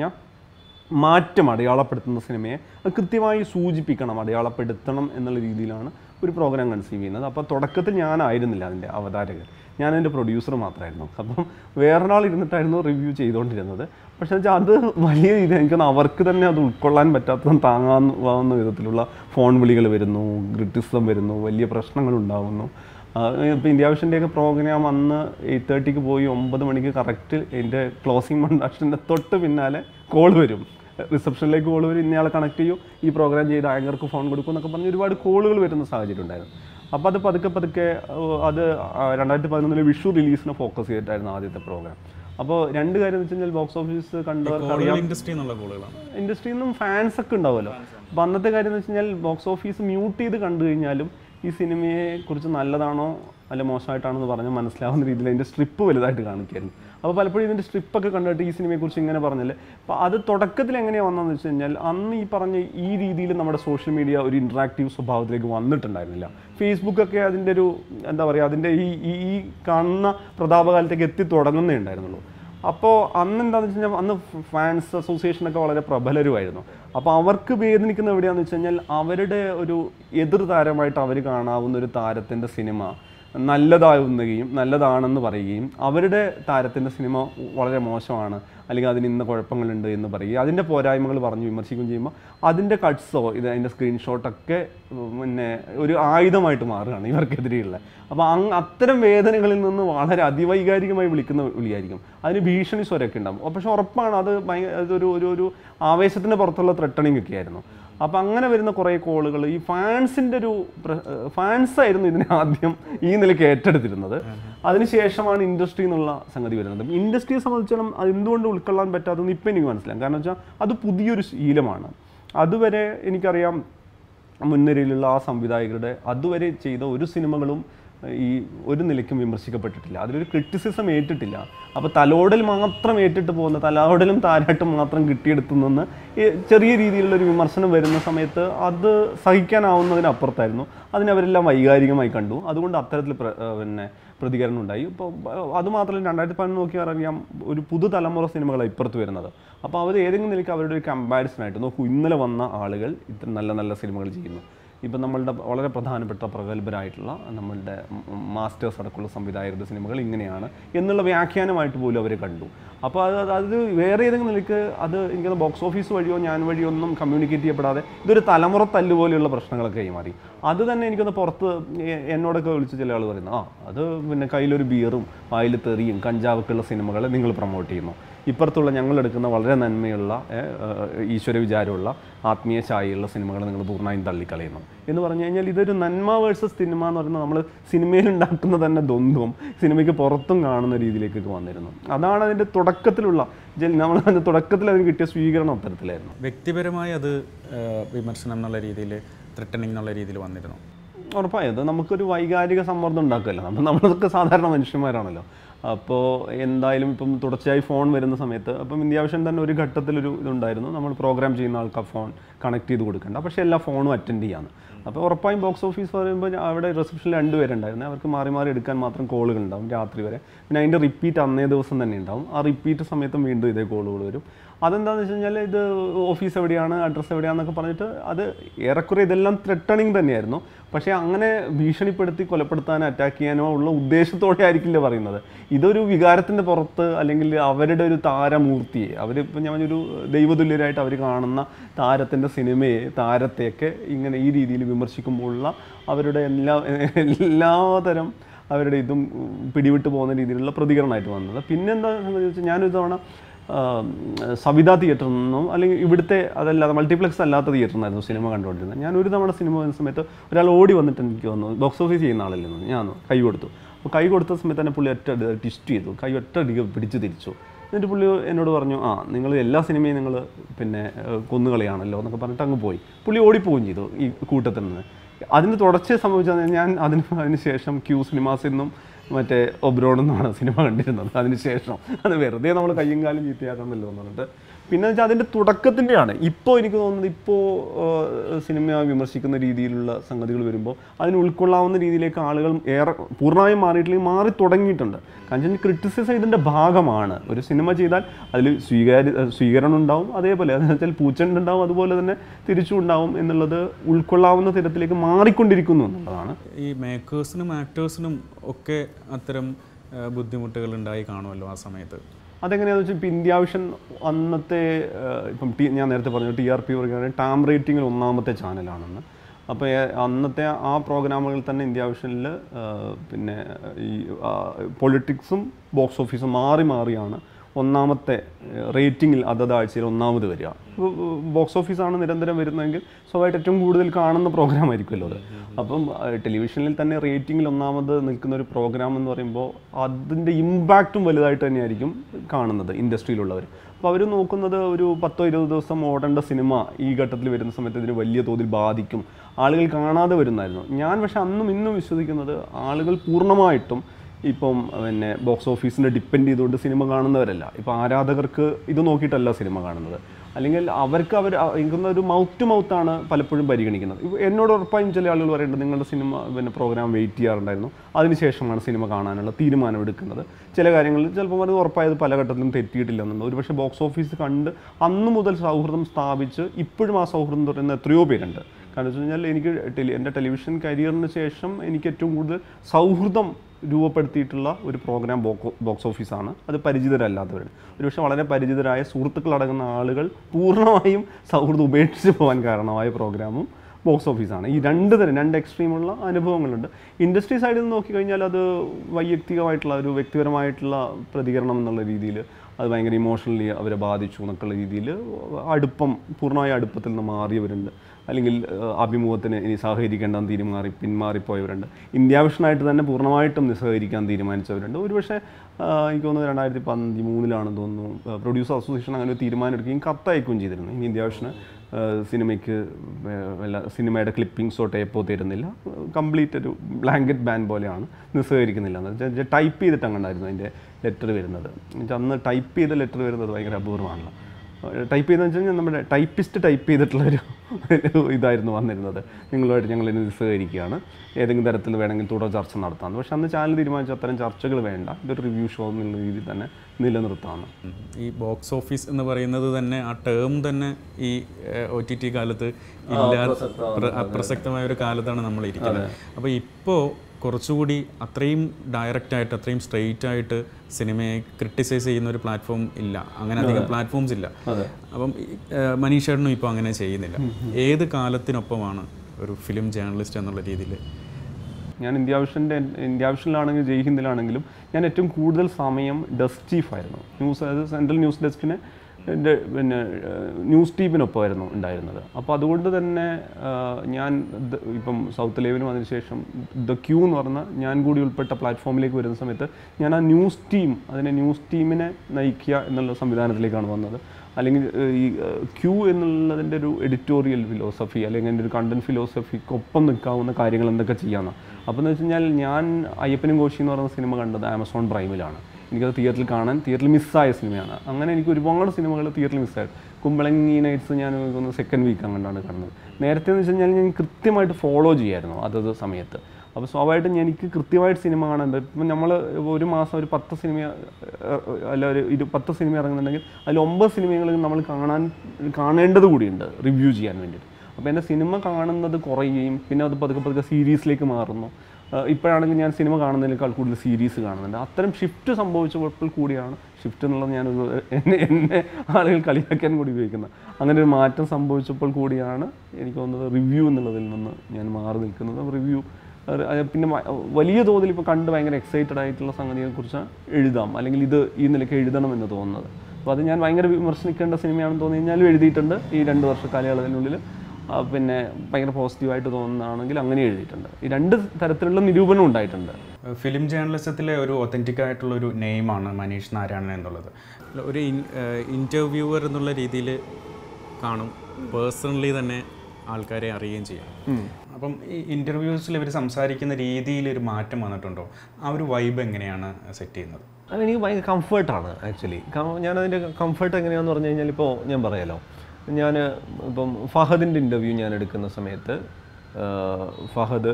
Speaker 1: മാറ്റം അടയാളപ്പെടുത്തുന്ന സിനിമയെ അത് കൃത്യമായി സൂചിപ്പിക്കണം അടയാളപ്പെടുത്തണം എന്നുള്ള രീതിയിലാണ് ഒരു പ്രോഗ്രാം കൺസീവ് ചെയ്യുന്നത് അപ്പോൾ തുടക്കത്തിൽ ഞാനായിരുന്നില്ല അതിൻ്റെ അവതാരകൻ ഞാൻ അതിൻ്റെ പ്രൊഡ്യൂസർ മാത്രമായിരുന്നു അപ്പം വേറൊരാൾ ഇരുന്നിട്ടായിരുന്നു റിവ്യൂ ചെയ്തുകൊണ്ടിരുന്നത് പക്ഷേ വെച്ചാൽ അത് വലിയ രീതിയിൽ എനിക്കൊന്ന് അവർക്ക് തന്നെ അത് ഉൾക്കൊള്ളാൻ പറ്റാത്തതും താങ്ങാവുന്ന വിധത്തിലുള്ള ഫോൺ വിളികൾ വരുന്നു ക്രിറ്റിസം വരുന്നു വലിയ പ്രശ്നങ്ങൾ ഉണ്ടാകുന്നു ഇപ്പോൾ ഇന്ത്യ വിഷൻ്റെയൊക്കെ പ്രോഗ്രാം അന്ന് എയ്റ്റ് തേർട്ടിക്ക് പോയി ഒമ്പത് മണിക്ക് കറക്റ്റ് എൻ്റെ ക്ലോസിംഗ് മണ്ടാഷൻ്റെ തൊട്ട് പിന്നാലെ കോൾ വരും റിസപ്ഷനിലേക്ക് കോൾ വരും ഇന്നയാളെ കണക്ട് ചെയ്യും ഈ പ്രോഗ്രാം ചെയ്ത് ആങ്കർക്ക് ഫോൺ കൊടുക്കും എന്നൊക്കെ പറഞ്ഞ് ഒരുപാട് കോളുകൾ വരുന്ന സാഹചര്യം ഉണ്ടായിരുന്നു അപ്പോൾ അത് പതുക്കെ പതുക്കെ ഏഹ്, അത് രണ്ടായിരത്തി പതിനൊന്നിലെ വിഷു റിലീസിനെ ഫോക്കസ് ചെയ്തിട്ടായിരുന്നു ആദ്യത്തെ പ്രോഗ്രാം അപ്പോൾ രണ്ട് കാര്യം എന്ന് വെച്ച് കഴിഞ്ഞാൽ ബോക്സ് ഓഫീസ് കണ്ടവർക്ക് അറിയാം
Speaker 2: ഇൻഡസ്ട്രി എന്നുള്ള കോളുകളാണ്
Speaker 1: ഇൻഡസ്ട്രിയിൽ നിന്നും ഫാൻസ് ഒക്കെ ഉണ്ടാവുമല്ലോ അപ്പോൾ അന്നത്തെ കാര്യം എന്ന് വെച്ച് കഴിഞ്ഞാൽ ബോക്സ് ഓഫീസ് മ്യൂട്ട് ചെയ്ത് കണ്ടു കഴിഞ്ഞാലും ഈ സിനിമയെ കുറിച്ച് നല്ലതാണോ അല്ല മോശമായിട്ടാണെന്ന് പറഞ്ഞ് മനസ്സിലാവുന്ന രീതിയിൽ അതിൻ്റെ സ്ട്രിപ്പ് വലുതായിട്ട് കാണിക്കായിരുന്നു അപ്പോൾ പലപ്പോഴും ഇതിൻ്റെ സ്ട്രിപ്പൊക്കെ കണ്ടിട്ട് ഈ സിനിമയെക്കുറിച്ച് ഇങ്ങനെ പറഞ്ഞല്ലേ അപ്പോൾ അത് തുടക്കത്തിൽ എങ്ങനെയാണ് വന്നതെന്ന് വെച്ച് കഴിഞ്ഞാൽ അന്ന് ഈ പറഞ്ഞ ഈ രീതിയിൽ നമ്മുടെ സോഷ്യൽ മീഡിയ ഒരു ഇൻട്രാക്റ്റീവ് സ്വഭാവത്തിലേക്ക് വന്നിട്ടുണ്ടായിരുന്നില്ല ഫേസ്ബുക്കൊക്കെ അതിൻ്റെ ഒരു എന്താ പറയുക അതിൻ്റെ ഈ ഈ- ഈ കാണുന്ന പ്രതാപകാലത്തേക്ക് എത്തി തുടങ്ങുന്നേ ഉണ്ടായിരുന്നുള്ളൂ അപ്പോൾ അന്ന് എന്താണെന്ന് വെച്ച് കഴിഞ്ഞാൽ അന്ന് ഫാൻസ് അസോസിയേഷനൊക്കെ വളരെ പ്രബലരുമായിരുന്നു അപ്പോൾ അവർക്ക് വേദനിക്കുന്ന എവിടെയാണെന്ന് വെച്ച് കഴിഞ്ഞാൽ അവരുടെ ഒരു എതിർ താരമായിട്ട് അവർ കാണാവുന്ന ഒരു താരത്തിൻ്റെ സിനിമ നല്ലതാവുകയും നല്ലതാണെന്ന് പറയുകയും അവരുടെ താരത്തിൻ്റെ സിനിമ വളരെ മോശമാണ് അല്ലെങ്കിൽ അതിന് ഇന്ന കുഴപ്പങ്ങളുണ്ട് എന്ന് പറയുകയും അതിൻ്റെ പോരായ്മകൾ പറഞ്ഞ് വിമർശിക്കുകയും ചെയ്യുമ്പോൾ അതിൻ്റെ കട്ട്സോ ഇത് അതിൻ്റെ സ്ക്രീൻഷോട്ടൊക്കെ പിന്നെ ഒരു ആയുധമായിട്ട് മാറുകയാണ് ഇവർക്കെതിരെയുള്ള അപ്പോൾ അങ് അത്തരം വേദനകളിൽ നിന്ന് വളരെ അതിവൈകാരികമായി വിളിക്കുന്ന വിളിയായിരിക്കും അതിന് ഭീഷണി സ്വരമൊക്കെ ഉണ്ടാകും പക്ഷെ ഉറപ്പാണ് അത് ഭയ- അതൊരു ഒരു ഒരു ആവേശത്തിൻ്റെ പുറത്തുള്ള ത്രെട്ടണിങ് ഒക്കെ ആയിരുന്നു അപ്പോൾ അങ്ങനെ വരുന്ന കുറേ കോളുകൾ ഈ ഫാൻസിൻ്റെ ഒരു ഫാൻസ് ആയിരുന്നു ഇതിനെ ആദ്യം ഈ നിലയ്ക്ക് ഏറ്റെടുത്തിരുന്നത് അതിനുശേഷമാണ് ഇൻഡസ്ട്രി എന്നുള്ള സംഗതി വരുന്നത് ഇൻഡസ്ട്രിയെ സംബന്ധിച്ചിടത്തോളം അത് എന്തുകൊണ്ട് ഉൾക്കൊള്ളാൻ പറ്റാത്തതെന്ന് ഇപ്പം എനിക്ക് മനസ്സിലാകും കാരണം വെച്ചാൽ അത് പുതിയൊരു ശീലമാണ് അതുവരെ എനിക്കറിയാം മുൻനിരയിലുള്ള ആ സംവിധായകരുടെ അതുവരെ ചെയ്ത ഒരു സിനിമകളും ഈ ഒരു നിലയ്ക്കും വിമർശിക്കപ്പെട്ടിട്ടില്ല അതിലൊരു ക്രിറ്റിസിസം ഏറ്റിട്ടില്ല അപ്പോൾ തലോടൽ മാത്രം ഏറ്റിട്ട് പോകുന്ന തലോടലും താരാട്ടും മാത്രം കിട്ടിയെടുത്തു നിന്ന് ഈ ചെറിയ രീതിയിലുള്ള ഒരു വിമർശനം വരുന്ന സമയത്ത് അത് സഹിക്കാനാവുന്നതിനപ്പുറത്തായിരുന്നു അതിനെ അവരെല്ലാം വൈകാരികമായി കണ്ടു അതുകൊണ്ട് അത്തരത്തിൽ പ്ര- ഏഹ് പിന്നെ പ്രതികരണം ഉണ്ടായി ഇപ്പോൾ അതുമാത്രമല്ല രണ്ടായിരത്തി പതിനൊന്ന് നോക്കിയാൽ അറിയാം ഒരു പുതുതലമുറ സിനിമകളാണ് ഇപ്പുറത്ത് വരുന്നത് അപ്പോൾ അവർ ഏതെങ്കിലും നിലയ്ക്ക് അവരുടെ ഒരു കമ്പാരിസൺ ആയിട്ട് നോക്കൂ ഇന്നലെ വന്ന ആളുകൾ ഇത്ര നല്ല നല്ല സിനിമകൾ ചെയ്യുന്നു ഇപ്പം നമ്മളുടെ വളരെ പ്രധാനപ്പെട്ട പ്രഗത്ഭരായിട്ടുള്ള നമ്മളുടെ മാസ്റ്റേഴ്സ് അടക്കമുള്ള സംവിധായകരുടെ സിനിമകൾ ഇങ്ങനെയാണ് എന്നുള്ള വ്യാഖ്യാനമായിട്ട് പോലും അവർ കണ്ടു അപ്പോൾ അത് അത് അത് വേറെ ഏതെങ്കിലും നിലയ്ക്ക് അത് എനിക്ക് ബോക്സ് ഓഫീസ് വഴിയോ ഞാൻ വഴിയോ ഒന്നും കമ്മ്യൂണിക്കേറ്റ് ചെയ്യപ്പെടാതെ ഇതൊരു തലമുറ തല്ല് പോലെയുള്ള പ്രശ്നങ്ങളൊക്കെ ആയി മാറി അത് തന്നെ എനിക്കൊന്ന് പുറത്ത് എ- എന്നോടൊക്കെ വിളിച്ച് ചില ആൾ പറയുന്നത് ആ അത് പിന്നെ കയ്യിലൊരു ബിയറും വായിൽ തെറിയും കഞ്ചാവൊക്കെയുള്ള സിനിമകളെ നിങ്ങൾ പ്രൊമോട്ട് ചെയ്യുന്നു ഇപ്പുറത്തുള്ള ഞങ്ങളെടുക്കുന്ന വളരെ നന്മയുള്ള ഏ, ഏഹ്, ഈശ്വര വിചാരമുള്ള ആത്മീയ ചായയുള്ള സിനിമകൾ നിങ്ങൾ പൂർണ്ണമായും തള്ളിക്കളയുന്നു എന്ന് പറഞ്ഞു കഴിഞ്ഞാൽ ഇതൊരു നന്മ വേഴ്സസ് സിനിമ എന്ന് പറയുന്നത് നമ്മൾ സിനിമയിൽ ഉണ്ടാക്കുന്ന തന്നെ ദ്വന്ദ്വം സിനിമയ്ക്ക് പുറത്തും കാണുന്ന രീതിയിലേക്കൊക്കെ വന്നിരുന്നു അതാണ് അതിൻ്റെ തുടക്കത്തിലുള്ള ജൽ- നമ്മൾ അതിൻ്റെ തുടക്കത്തിൽ അതിന് കിട്ടിയ സ്വീകരണം അത്തരത്തിലായിരുന്നു
Speaker 2: വ്യക്തിപരമായി അത് ആ, വിമർശനം എന്നുള്ള രീതിയിൽ ത്രെട്ടനിങ് എന്നുള്ള രീതിയിൽ വന്നിരുന്നു
Speaker 1: ഉറപ്പായത് നമുക്കൊരു വൈകാരിക സമ്മർദ്ദം ഉണ്ടാക്കുമല്ലോ നമ്മൾ നമ്മളൊക്കെ സാധാരണ മനുഷ്യന്മാരാണല്ലോ അപ്പോൾ എന്തായാലും ഇപ്പം തുടർച്ചയായി ഫോൺ വരുന്ന സമയത്ത് അപ്പം ഇന്ത്യാവശ്യം തന്നെ ഒരു ഘട്ടത്തിലൊരു ഇതുണ്ടായിരുന്നു നമ്മൾ പ്രോഗ്രാം ചെയ്യുന്ന ആൾക്ക് ഫോൺ കണക്ട് ചെയ്ത് കൊടുക്കണ്ട പക്ഷേ എല്ലാ ഫോണും അറ്റൻഡ് ചെയ്യാന്ന് അപ്പോൾ ഉറപ്പായും ബോക്സ് ഓഫീസ് പറയുമ്പോൾ അവിടെ റിസപ്ഷനിൽ രണ്ടുപേരുണ്ടായിരുന്നു അവർക്ക് മാറി മാറി എടുക്കാൻ മാത്രം കോളുകൾ ഉണ്ടാവും രാത്രി വരെ പിന്നെ അതിൻ്റെ റിപ്പീറ്റ് അന്നേ ദിവസം തന്നെ ഉണ്ടാവും ആ റിപ്പീറ്റ് സമയത്തും വീണ്ടും ഇതേ കോളുകൾ വരും അതെന്താണെന്ന് വെച്ച് കഴിഞ്ഞാൽ ഇത് ഓഫീസ് എവിടെയാണ് അഡ്രസ്സ് എവിടെയാണെന്നൊക്കെ പറഞ്ഞിട്ട് അത് ഏറെക്കുറെ ഇതെല്ലാം ത്രെട്ടണിങ് തന്നെയായിരുന്നു പക്ഷേ അങ്ങനെ ഭീഷണിപ്പെടുത്തി കൊലപ്പെടുത്താനോ അറ്റാക്ക് ചെയ്യാനോ ഉള്ള ഉദ്ദേശത്തോടെ ആയിരിക്കില്ല പറയുന്നത് ഇതൊരു വികാരത്തിൻ്റെ പുറത്ത് അല്ലെങ്കിൽ അവരുടെ ഒരു താരമൂർത്തിയെ അവരിപ്പോൾ ഞാൻ ഒരു ദൈവതുല്യരായിട്ട് അവർ കാണുന്ന താരത്തിൻ്റെ സിനിമയെ താരത്തെയൊക്കെ ഇങ്ങനെ ഈ രീതിയിൽ വിമർശിക്കുമ്പോഴുള്ള അവരുടെ എല്ലാ എല്ലാതരം അവരുടെ ഇതും ഉം, പിടിവിട്ട് പോകുന്ന രീതിയിലുള്ള പ്രതികരണമായിട്ട് വന്നത് പിന്നെന്താ സംഗതി വെച്ചാൽ ഞാനൊരു തവണ ആ, സവിത തിയേറ്ററിൽ നിന്നും അല്ലെങ്കിൽ ഇവിടുത്തെ അതല്ലാതെ മൾട്ടിപ്ലക്സ് അല്ലാത്ത തിയേറ്ററിൽ നിന്നായിരുന്നു സിനിമ കണ്ടുകൊണ്ടിരുന്നത് ഞാൻ ഒരു തവണ സിനിമ വരുന്ന സമയത്ത് ഒരാൾ ഓടി വന്നിട്ട് എനിക്ക് വന്നു ബോക്സ് ഓഫീസ് ചെയ്യുന്ന ആളല്ലേ എന്ന്. ഞാൻ കൈ കൊടുത്തു അപ്പോൾ കൈ കൊടുത്ത സമയത്ത് തന്നെ പുള്ളി ഒറ്റ ടിസ്റ്റ് ചെയ്തു കൈ ഒറ്റ അടിക്ക് പിടിച്ച് തിരിച്ചു എന്നിട്ട് പുള്ളി എന്നോട് പറഞ്ഞു ആ നിങ്ങൾ എല്ലാ സിനിമയും നിങ്ങൾ പിന്നെ ഏഹ്, കൊന്നുകളയാണല്ലോ എന്നൊക്കെ പറഞ്ഞിട്ട് അങ്ങ് പോയി പുള്ളി ഓടിപ്പോവുകയും ചെയ്തു ഈ കൂട്ടത്തിൽ നിന്ന് അതിന് തുടർച്ചയായി സംഭവിച്ചത് ഞാൻ അതിന് അതിന് ശേഷം ക്യൂ സിനിമാസിൽ നിന്നും മറ്റേ ഒബ്രോഡ് നിന്നാണ് സിനിമ കണ്ടിരുന്നത് അതിന് ശേഷം അത് വെറുതെ നമ്മൾ കയ്യും കാലും ചീത്തയാക്കാന്നല്ലോ എന്ന് പറഞ്ഞിട്ട് പിന്നെ വെച്ചാൽ അതിൻ്റെ തുടക്കത്തിൻ്റെയാണ് ഇപ്പോൾ എനിക്ക് തോന്നുന്നത് ഇപ്പോൾ സിനിമ വിമർശിക്കുന്ന രീതിയിലുള്ള സംഗതികൾ വരുമ്പോൾ അതിന് ഉൾക്കൊള്ളാവുന്ന രീതിയിലേക്ക് ആളുകൾ ഏറെ പൂർണ്ണമായും മാറിയിട്ടില്ലെങ്കിൽ മാറി തുടങ്ങിയിട്ടുണ്ട് കാരണം ക്രിറ്റിസിസം ഇതിൻ്റെ ഭാഗമാണ് ഒരു സിനിമ ചെയ്താൽ അതിൽ സ്വീകാര്യ സ്വീകരണം ഉണ്ടാവും അതേപോലെ അതെന്ന് വെച്ചാൽ പൂച്ചണ്ട് ഉണ്ടാവും അതുപോലെ തന്നെ തിരിച്ചും ഉണ്ടാവും എന്നുള്ളത് ഉൾക്കൊള്ളാവുന്ന തരത്തിലേക്ക് മാറിക്കൊണ്ടിരിക്കുന്നു എന്നുള്ളതാണ്
Speaker 2: ഈ മേക്കേഴ്സിനും ആക്ടേഴ്സിനും ഒക്കെ അത്തരം ആ, ബുദ്ധിമുട്ടുകൾ ഉണ്ടായി കാണുമല്ലോ ആ സമയത്ത്
Speaker 1: അതെങ്ങനെയാണെന്ന് വെച്ചാൽ ഇപ്പം ഇന്ത്യ വിഷൻ അന്നത്തെ ഏഹ്, ഇപ്പം ടി ഞാൻ നേരത്തെ പറഞ്ഞു ടി ആർ പി പറയുകയാണെങ്കിൽ ടാം റേറ്റിംഗിൽ ഒന്നാമത്തെ ചാനലാണെന്ന് അപ്പോൾ ഏ- അന്നത്തെ ആ പ്രോഗ്രാമുകളിൽ തന്നെ ഇന്ത്യ വിഷനിൽ പിന്നെ ഈ പൊളിറ്റിക്സും ബോക്സ് ഓഫീസും മാറി മാറിയാണ് ഒന്നാമത്തെ റേറ്റിംഗിൽ അതത് ആഴ്ചയിൽ ഒന്നാമത് വരിക ബോക്സ് ഓഫീസാണ് നിരന്തരം വരുന്നതെങ്കിൽ സ്വാഭാവികമായിട്ട് ഏറ്റവും കൂടുതൽ കാണുന്ന പ്രോഗ്രാം ആയിരിക്കുമല്ലോ അത് അപ്പം അഹ് ടെലിവിഷനിൽ തന്നെ റേറ്റിംഗിൽ ഒന്നാമത് നിൽക്കുന്ന ഒരു പ്രോഗ്രാം എന്ന് പറയുമ്പോൾ അതിൻ്റെ ഇമ്പാക്റ്റും വലുതായിട്ട് തന്നെയായിരിക്കും കാണുന്നത് ഇൻഡസ്ട്രിയിലുള്ളവർ അപ്പോൾ അവർ നോക്കുന്നത് ഒരു പത്തോ ഇരുപത് ദിവസം ഓടേണ്ട സിനിമ ഈ ഘട്ടത്തിൽ വരുന്ന സമയത്ത് ഇതിന് വലിയ തോതിൽ ബാധിക്കും ആളുകൾ കാണാതെ വരുന്നായിരുന്നു ഞാൻ പക്ഷെ അന്നും ഇന്നും വിശ്വസിക്കുന്നത് ആളുകൾ പൂർണ്ണമായിട്ടും ഇപ്പം പിന്നെ ബോക്സ് ഓഫീസിനെ ഡിപ്പെൻഡ് ചെയ്തുകൊണ്ട് സിനിമ കാണുന്നവരല്ല ഇപ്പോൾ ആരാധകർക്ക് ഇത് നോക്കിയിട്ടല്ല സിനിമ കാണുന്നത് അല്ലെങ്കിൽ അവർക്ക് അവർ എനിക്കുന്ന ഒരു മൗത്ത് ടു മൗത്താണ് പലപ്പോഴും പരിഗണിക്കുന്നത് ഇപ്പൊ എന്നോട് ഉറപ്പായും ചില ആളുകൾ പറയുന്നുണ്ട് നിങ്ങളുടെ സിനിമ പിന്നെ പ്രോഗ്രാം വെയിറ്റ് ചെയ്യാറുണ്ടായിരുന്നു അതിനുശേഷമാണ് സിനിമ കാണാനുള്ള തീരുമാനം എടുക്കുന്നത് ചില കാര്യങ്ങളിൽ ചിലപ്പോൾ അത് ഉറപ്പായത് പല ഘട്ടത്തിലും തെറ്റിയിട്ടില്ലെന്നുണ്ട് ഒരുപക്ഷെ ബോക്സ് ഓഫീസ് കണ്ട് അന്ന് മുതൽ സൗഹൃദം സ്ഥാപിച്ച് ഇപ്പോഴും ആ സൗഹൃദം തുടരുന്ന എത്രയോ പേരുണ്ട് കാരണം വെച്ച് കഴിഞ്ഞാൽ എനിക്ക് ടെലി എൻ്റെ ടെലിവിഷൻ കരിയറിന് ശേഷം എനിക്ക് ഏറ്റവും കൂടുതൽ സൗഹൃദം രൂപപ്പെടുത്തിയിട്ടുള്ള ഒരു പ്രോഗ്രാം ബോക്സ് ഓഫീസാണ് അത് പരിചിതരല്ലാത്തവർ ഒരുപക്ഷെ വളരെ പരിചിതരായ സുഹൃത്തുക്കളടങ്ങുന്ന ആളുകൾ പൂർണ്ണമായും സൗഹൃദം ഉപേക്ഷിച്ച് പോകാൻ കാരണമായ പ്രോഗ്രാമും ബോക്സ് ഓഫീസാണ് ഈ രണ്ട് തരം രണ്ട് എക്സ്ട്രീമുള്ള അനുഭവങ്ങളുണ്ട് ഇൻഡസ്ട്രി സൈഡിൽ നിന്ന് നോക്കിക്കഴിഞ്ഞാൽ അത് വൈയക്തികമായിട്ടുള്ള ഒരു വ്യക്തിപരമായിട്ടുള്ള പ്രതികരണം എന്നുള്ള രീതിയിൽ അത് ഭയങ്കര ഇമോഷണലി അവരെ ബാധിച്ചു എന്നൊക്കെയുള്ള രീതിയിൽ അടുപ്പം പൂർണ്ണമായ അടുപ്പത്തിൽ നിന്ന് മാറിയവരുണ്ട് അല്ലെങ്കിൽ ഏഹ്, അഭിമുഖത്തിന് ഇനി സഹകരിക്കേണ്ടെന്ന് തീരുമാറി പിന്മാറിപ്പോയവരുണ്ട് ഇന്ത്യ വിഷനായിട്ട് തന്നെ പൂർണ്ണമായിട്ടും നിസ്സഹകരിക്കാൻ തീരുമാനിച്ചവരുണ്ട് ഒരുപക്ഷെ ആഹ്, എനിക്ക് തോന്നുന്നു രണ്ടായിരത്തി പതിമൂന്നിലാണെന്ന് തോന്നുന്നു പ്രൊഡ്യൂസർ അസോസിയേഷൻ അങ്ങനെ ഒരു തീരുമാനം എടുക്കുകയും കത്തയക്കുകയും ചെയ്തിരുന്നു ഇനി ഇന്ത്യ വിഷന് സിനിമയ്ക്ക് വേ- വല്ല സിനിമയുടെ ക്ലിപ്പിങ്സോ ടേപ്പോ തരുന്നില്ല കംപ്ലീറ്റ് ഒരു ബ്ലാങ്കറ്റ് ബാൻ പോലെയാണ് നിസ്സഹകരിക്കുന്നില്ല എന്ന് വെച്ചാൽ ടൈപ്പ് ചെയ്തിട്ട് അങ്ങണ്ടായിരുന്നു അതിൻ്റെ ലെറ്റർ വരുന്നത് എന്നുവെച്ചാൽ അന്ന് ടൈപ്പ് ചെയ്ത ലെറ്റർ വരുന്നത് ഭയങ്കര അപൂർവമാണല്ലോ ടൈപ്പ് ചെയ്തെന്ന് വെച്ച് കഴിഞ്ഞാൽ നമ്മുടെ ടൈപ്പിസ്റ്റ് ടൈപ്പ് ചെയ്തിട്ടുള്ളൊരു ഒരു ഇതായിരുന്നു വന്നിരുന്നത് നിങ്ങളുമായിട്ട് ഞങ്ങൾ ഇനി സഹകരിക്കുകയാണ് ഏതെങ്കിലും തരത്തിൽ വേണമെങ്കിൽ തുടർ ചർച്ച നടത്താമെന്ന് പക്ഷെ അന്ന് ചാനൽ തീരുമാനിച്ചു അത്തരം ചർച്ചകൾ വേണ്ട ഇതൊരു റിവ്യൂ ഷോ എന്നുള്ള രീതിയിൽ തന്നെ നിലനിർത്താമെന്ന്
Speaker 2: ഉം. ഈ ബോക്സ് ഓഫീസ് എന്ന് പറയുന്നത് തന്നെ ആ ടേം തന്നെ ഈ ഒ ടി ടി കാലത്ത് ഇല്ലാതെ പ്ര- അപ്രസക്തമായ ഒരു കാലത്താണ് നമ്മൾ ഇരിക്കുന്നത് അപ്പോൾ ഇപ്പോൾ കുറച്ചുകൂടി അത്രയും ഡയറക്റ്റ് ആയിട്ട് അത്രയും സ്ട്രെയിറ്റ് ആയിട്ട് സിനിമയെ ക്രിട്ടിസൈസ് ചെയ്യുന്ന ഒരു പ്ലാറ്റ്ഫോം ഇല്ല അങ്ങനെ അധികം പ്ലാറ്റ്ഫോംസ് ഇല്ല അപ്പം ഈ, ഏഹ്, മനീഷേട്ടനും ഇപ്പോൾ അങ്ങനെ ചെയ്യുന്നില്ല ഏത് കാലത്തിനൊപ്പമാണ് ഒരു ഫിലിം ജേർണലിസ്റ്റ് എന്നുള്ള രീതിയിൽ
Speaker 1: ഞാൻ ഇന്ത്യ വിഷൻ്റെ ഇന്ത്യ വിഷനിലാണെങ്കിലും ജയ് ഹിന്ദിലാണെങ്കിലും ഞാൻ ഏറ്റവും കൂടുതൽ സമയം ഡെസ്ക് ചീഫ് ആയിരുന്നു ന്യൂസ് അതായത് സെൻട്രൽ ന്യൂസ് ഡെസ്കിന് എൻ്റെ പിന്നെ ഏഹ്, ന്യൂസ് ടീമിനൊപ്പമായിരുന്നു ഉണ്ടായിരുന്നത് അപ്പോൾ അതുകൊണ്ട് തന്നെ ആഹ്, ഞാൻ ദ- ഇപ്പം സൗത്ത് ലേവിലും അതിനുശേഷം ദ ക്യൂ എന്ന് പറഞ്ഞ ഞാൻ കൂടി ഉൾപ്പെട്ട പ്ലാറ്റ്ഫോമിലേക്ക് വരുന്ന സമയത്ത് ഞാൻ ആ ന്യൂസ് ടീം അതിനെ ന്യൂസ് ടീമിനെ നയിക്കുക എന്നുള്ള സംവിധാനത്തിലേക്കാണ് വന്നത് അല്ലെങ്കിൽ ഏഹ്, ഈ ക്യൂ എന്നുള്ളതിൻ്റെ ഒരു എഡിറ്റോറിയൽ ഫിലോസഫി അല്ലെങ്കിൽ അതിൻ്റെ ഒരു കണ്ടന്റ് ഫിലോസഫിക്കൊപ്പം നിൽക്കാവുന്ന കാര്യങ്ങൾ എന്തൊക്കെ ചെയ്യാമെന്നാണ് അപ്പോൾ എന്ന് വെച്ച് കഴിഞ്ഞാൽ ഞാൻ അയ്യപ്പനും കോശി എന്ന് പറയുന്ന സിനിമ കണ്ടത് ആമസോൺ പ്രൈമിലാണ് എനിക്കത് തിയേറ്ററിൽ കാണാൻ തിയേറ്ററിൽ മിസ്സായ സിനിമയാണ് അങ്ങനെ എനിക്ക് ഒരുപാട് സിനിമകൾ തിയേറ്ററിൽ മിസ്സായി കുമ്പളങ്ങി നൈറ്റ്സ് ഞാൻ ഒന്ന് സെക്കൻഡ് വീക്ക് അങ്ങോട്ടാണ് കാണുന്നത് നേരത്തെ എന്ന് വെച്ച് കഴിഞ്ഞാൽ ഞാൻ കൃത്യമായിട്ട് ഫോളോ ചെയ്യായിരുന്നു അതത് സമയത്ത് അപ്പോൾ സ്വാഭാവികമായിട്ടും എനിക്ക് കൃത്യമായിട്ട് സിനിമ കാണാൻ ഇപ്പം നമ്മൾ ഒരു മാസം ഒരു പത്ത് സിനിമ ഏഹ്, അല്ല ഒരു ഇരു പത്ത് സിനിമ ഇറങ്ങുന്നുണ്ടെങ്കിൽ അതിൽ ഒമ്പത് സിനിമകൾ നമ്മൾ കാണാൻ കാണേണ്ടത് കൂടിയുണ്ട് റിവ്യൂ ചെയ്യാൻ വേണ്ടിയിട്ട് അപ്പോൾ എൻ്റെ സിനിമ കാണുന്നത് കുറയുകയും പിന്നെ അത് പതുക്കെ പതുക്കെ സീരീസിലേക്ക് മാറുന്നു ഏഹ്, ഇപ്പോഴാണെങ്കിൽ ഞാൻ സിനിമ കാണുന്നതിനേക്കാൾ കൂടുതൽ സീരീസ് കാണുന്നുണ്ട് അത്തരം ഷിഫ്റ്റ് സംഭവിച്ചപ്പോൾ കൂടിയാണ് ഷിഫ്റ്റ് എന്നുള്ളത് ഞാനൊരു എന്നെ എന്നെ ആളുകൾ കളിയാക്കാൻ കൂടി ഉപയോഗിക്കുന്നത് അങ്ങനെ ഒരു മാറ്റം സംഭവിച്ചപ്പോൾ കൂടിയാണ് എനിക്ക് തോന്നുന്നത് റിവ്യൂ എന്നുള്ളതിൽ നിന്ന് ഞാൻ മാറി നിൽക്കുന്നത് റിവ്യൂ പിന്നെ മ- വലിയ തോതിൽ ഇപ്പോൾ കണ്ട് ഭയങ്കര എക്സൈറ്റഡ് ആയിട്ടുള്ള സംഗതിയെക്കുറിച്ച് എഴുതാം അല്ലെങ്കിൽ ഇത് ഈ നിലയ്ക്ക് എഴുതണം എന്ന് തോന്നുന്നത് അപ്പോൾ അത് ഞാൻ ഭയങ്കര വിമർശിക്കേണ്ട സിനിമയാണെന്ന് തോന്നി കഴിഞ്ഞാലും എഴുതിയിട്ടുണ്ട് ഈ രണ്ട് വർഷ കാലയളവിനുള്ളിൽ ആ, പിന്നെ ഭയങ്കര പോസിറ്റീവായിട്ട് തോന്നുന്നതാണെങ്കിൽ അങ്ങനെ എഴുതിയിട്ടുണ്ട് ഈ രണ്ട് തരത്തിലുള്ള നിരൂപണം ഉണ്ടായിട്ടുണ്ട്
Speaker 2: ഫിലിം ജേർണലിസത്തിലെ ഒരു ഒത്തൻറ്റിക് ആയിട്ടുള്ള ഒരു നെയിമാണ് മനീഷ് നാരായണൻ എന്നുള്ളത് ഒരു ഇൻ്റർവ്യൂവർ എന്നുള്ള രീതിയിൽ കാണും പേഴ്സണലി തന്നെ ആൾക്കാരെ അറിയുകയും ചെയ്യും അപ്പം ഈ ഇൻ്റർവ്യൂസിൽ ഇവർ സംസാരിക്കുന്ന രീതിയിൽ ഒരു മാറ്റം വന്നിട്ടുണ്ടോ ആ ഒരു വൈബ് എങ്ങനെയാണ് സെറ്റ് ചെയ്യുന്നത്
Speaker 3: അത് എനിക്ക് ഭയങ്കര കംഫർട്ടാണ് ആക്ച്വലി ഞാനതിൻ്റെ കംഫർട്ട് എങ്ങനെയാണെന്ന് പറഞ്ഞു കഴിഞ്ഞാൽ ഇപ്പോൾ ഞാൻ പറയാലോ ഞാൻ ഇപ്പം ഫഹദിൻ്റെ ഇൻ്റർവ്യൂ ഞാൻ എടുക്കുന്ന സമയത്ത് ആ, ഫഹദ്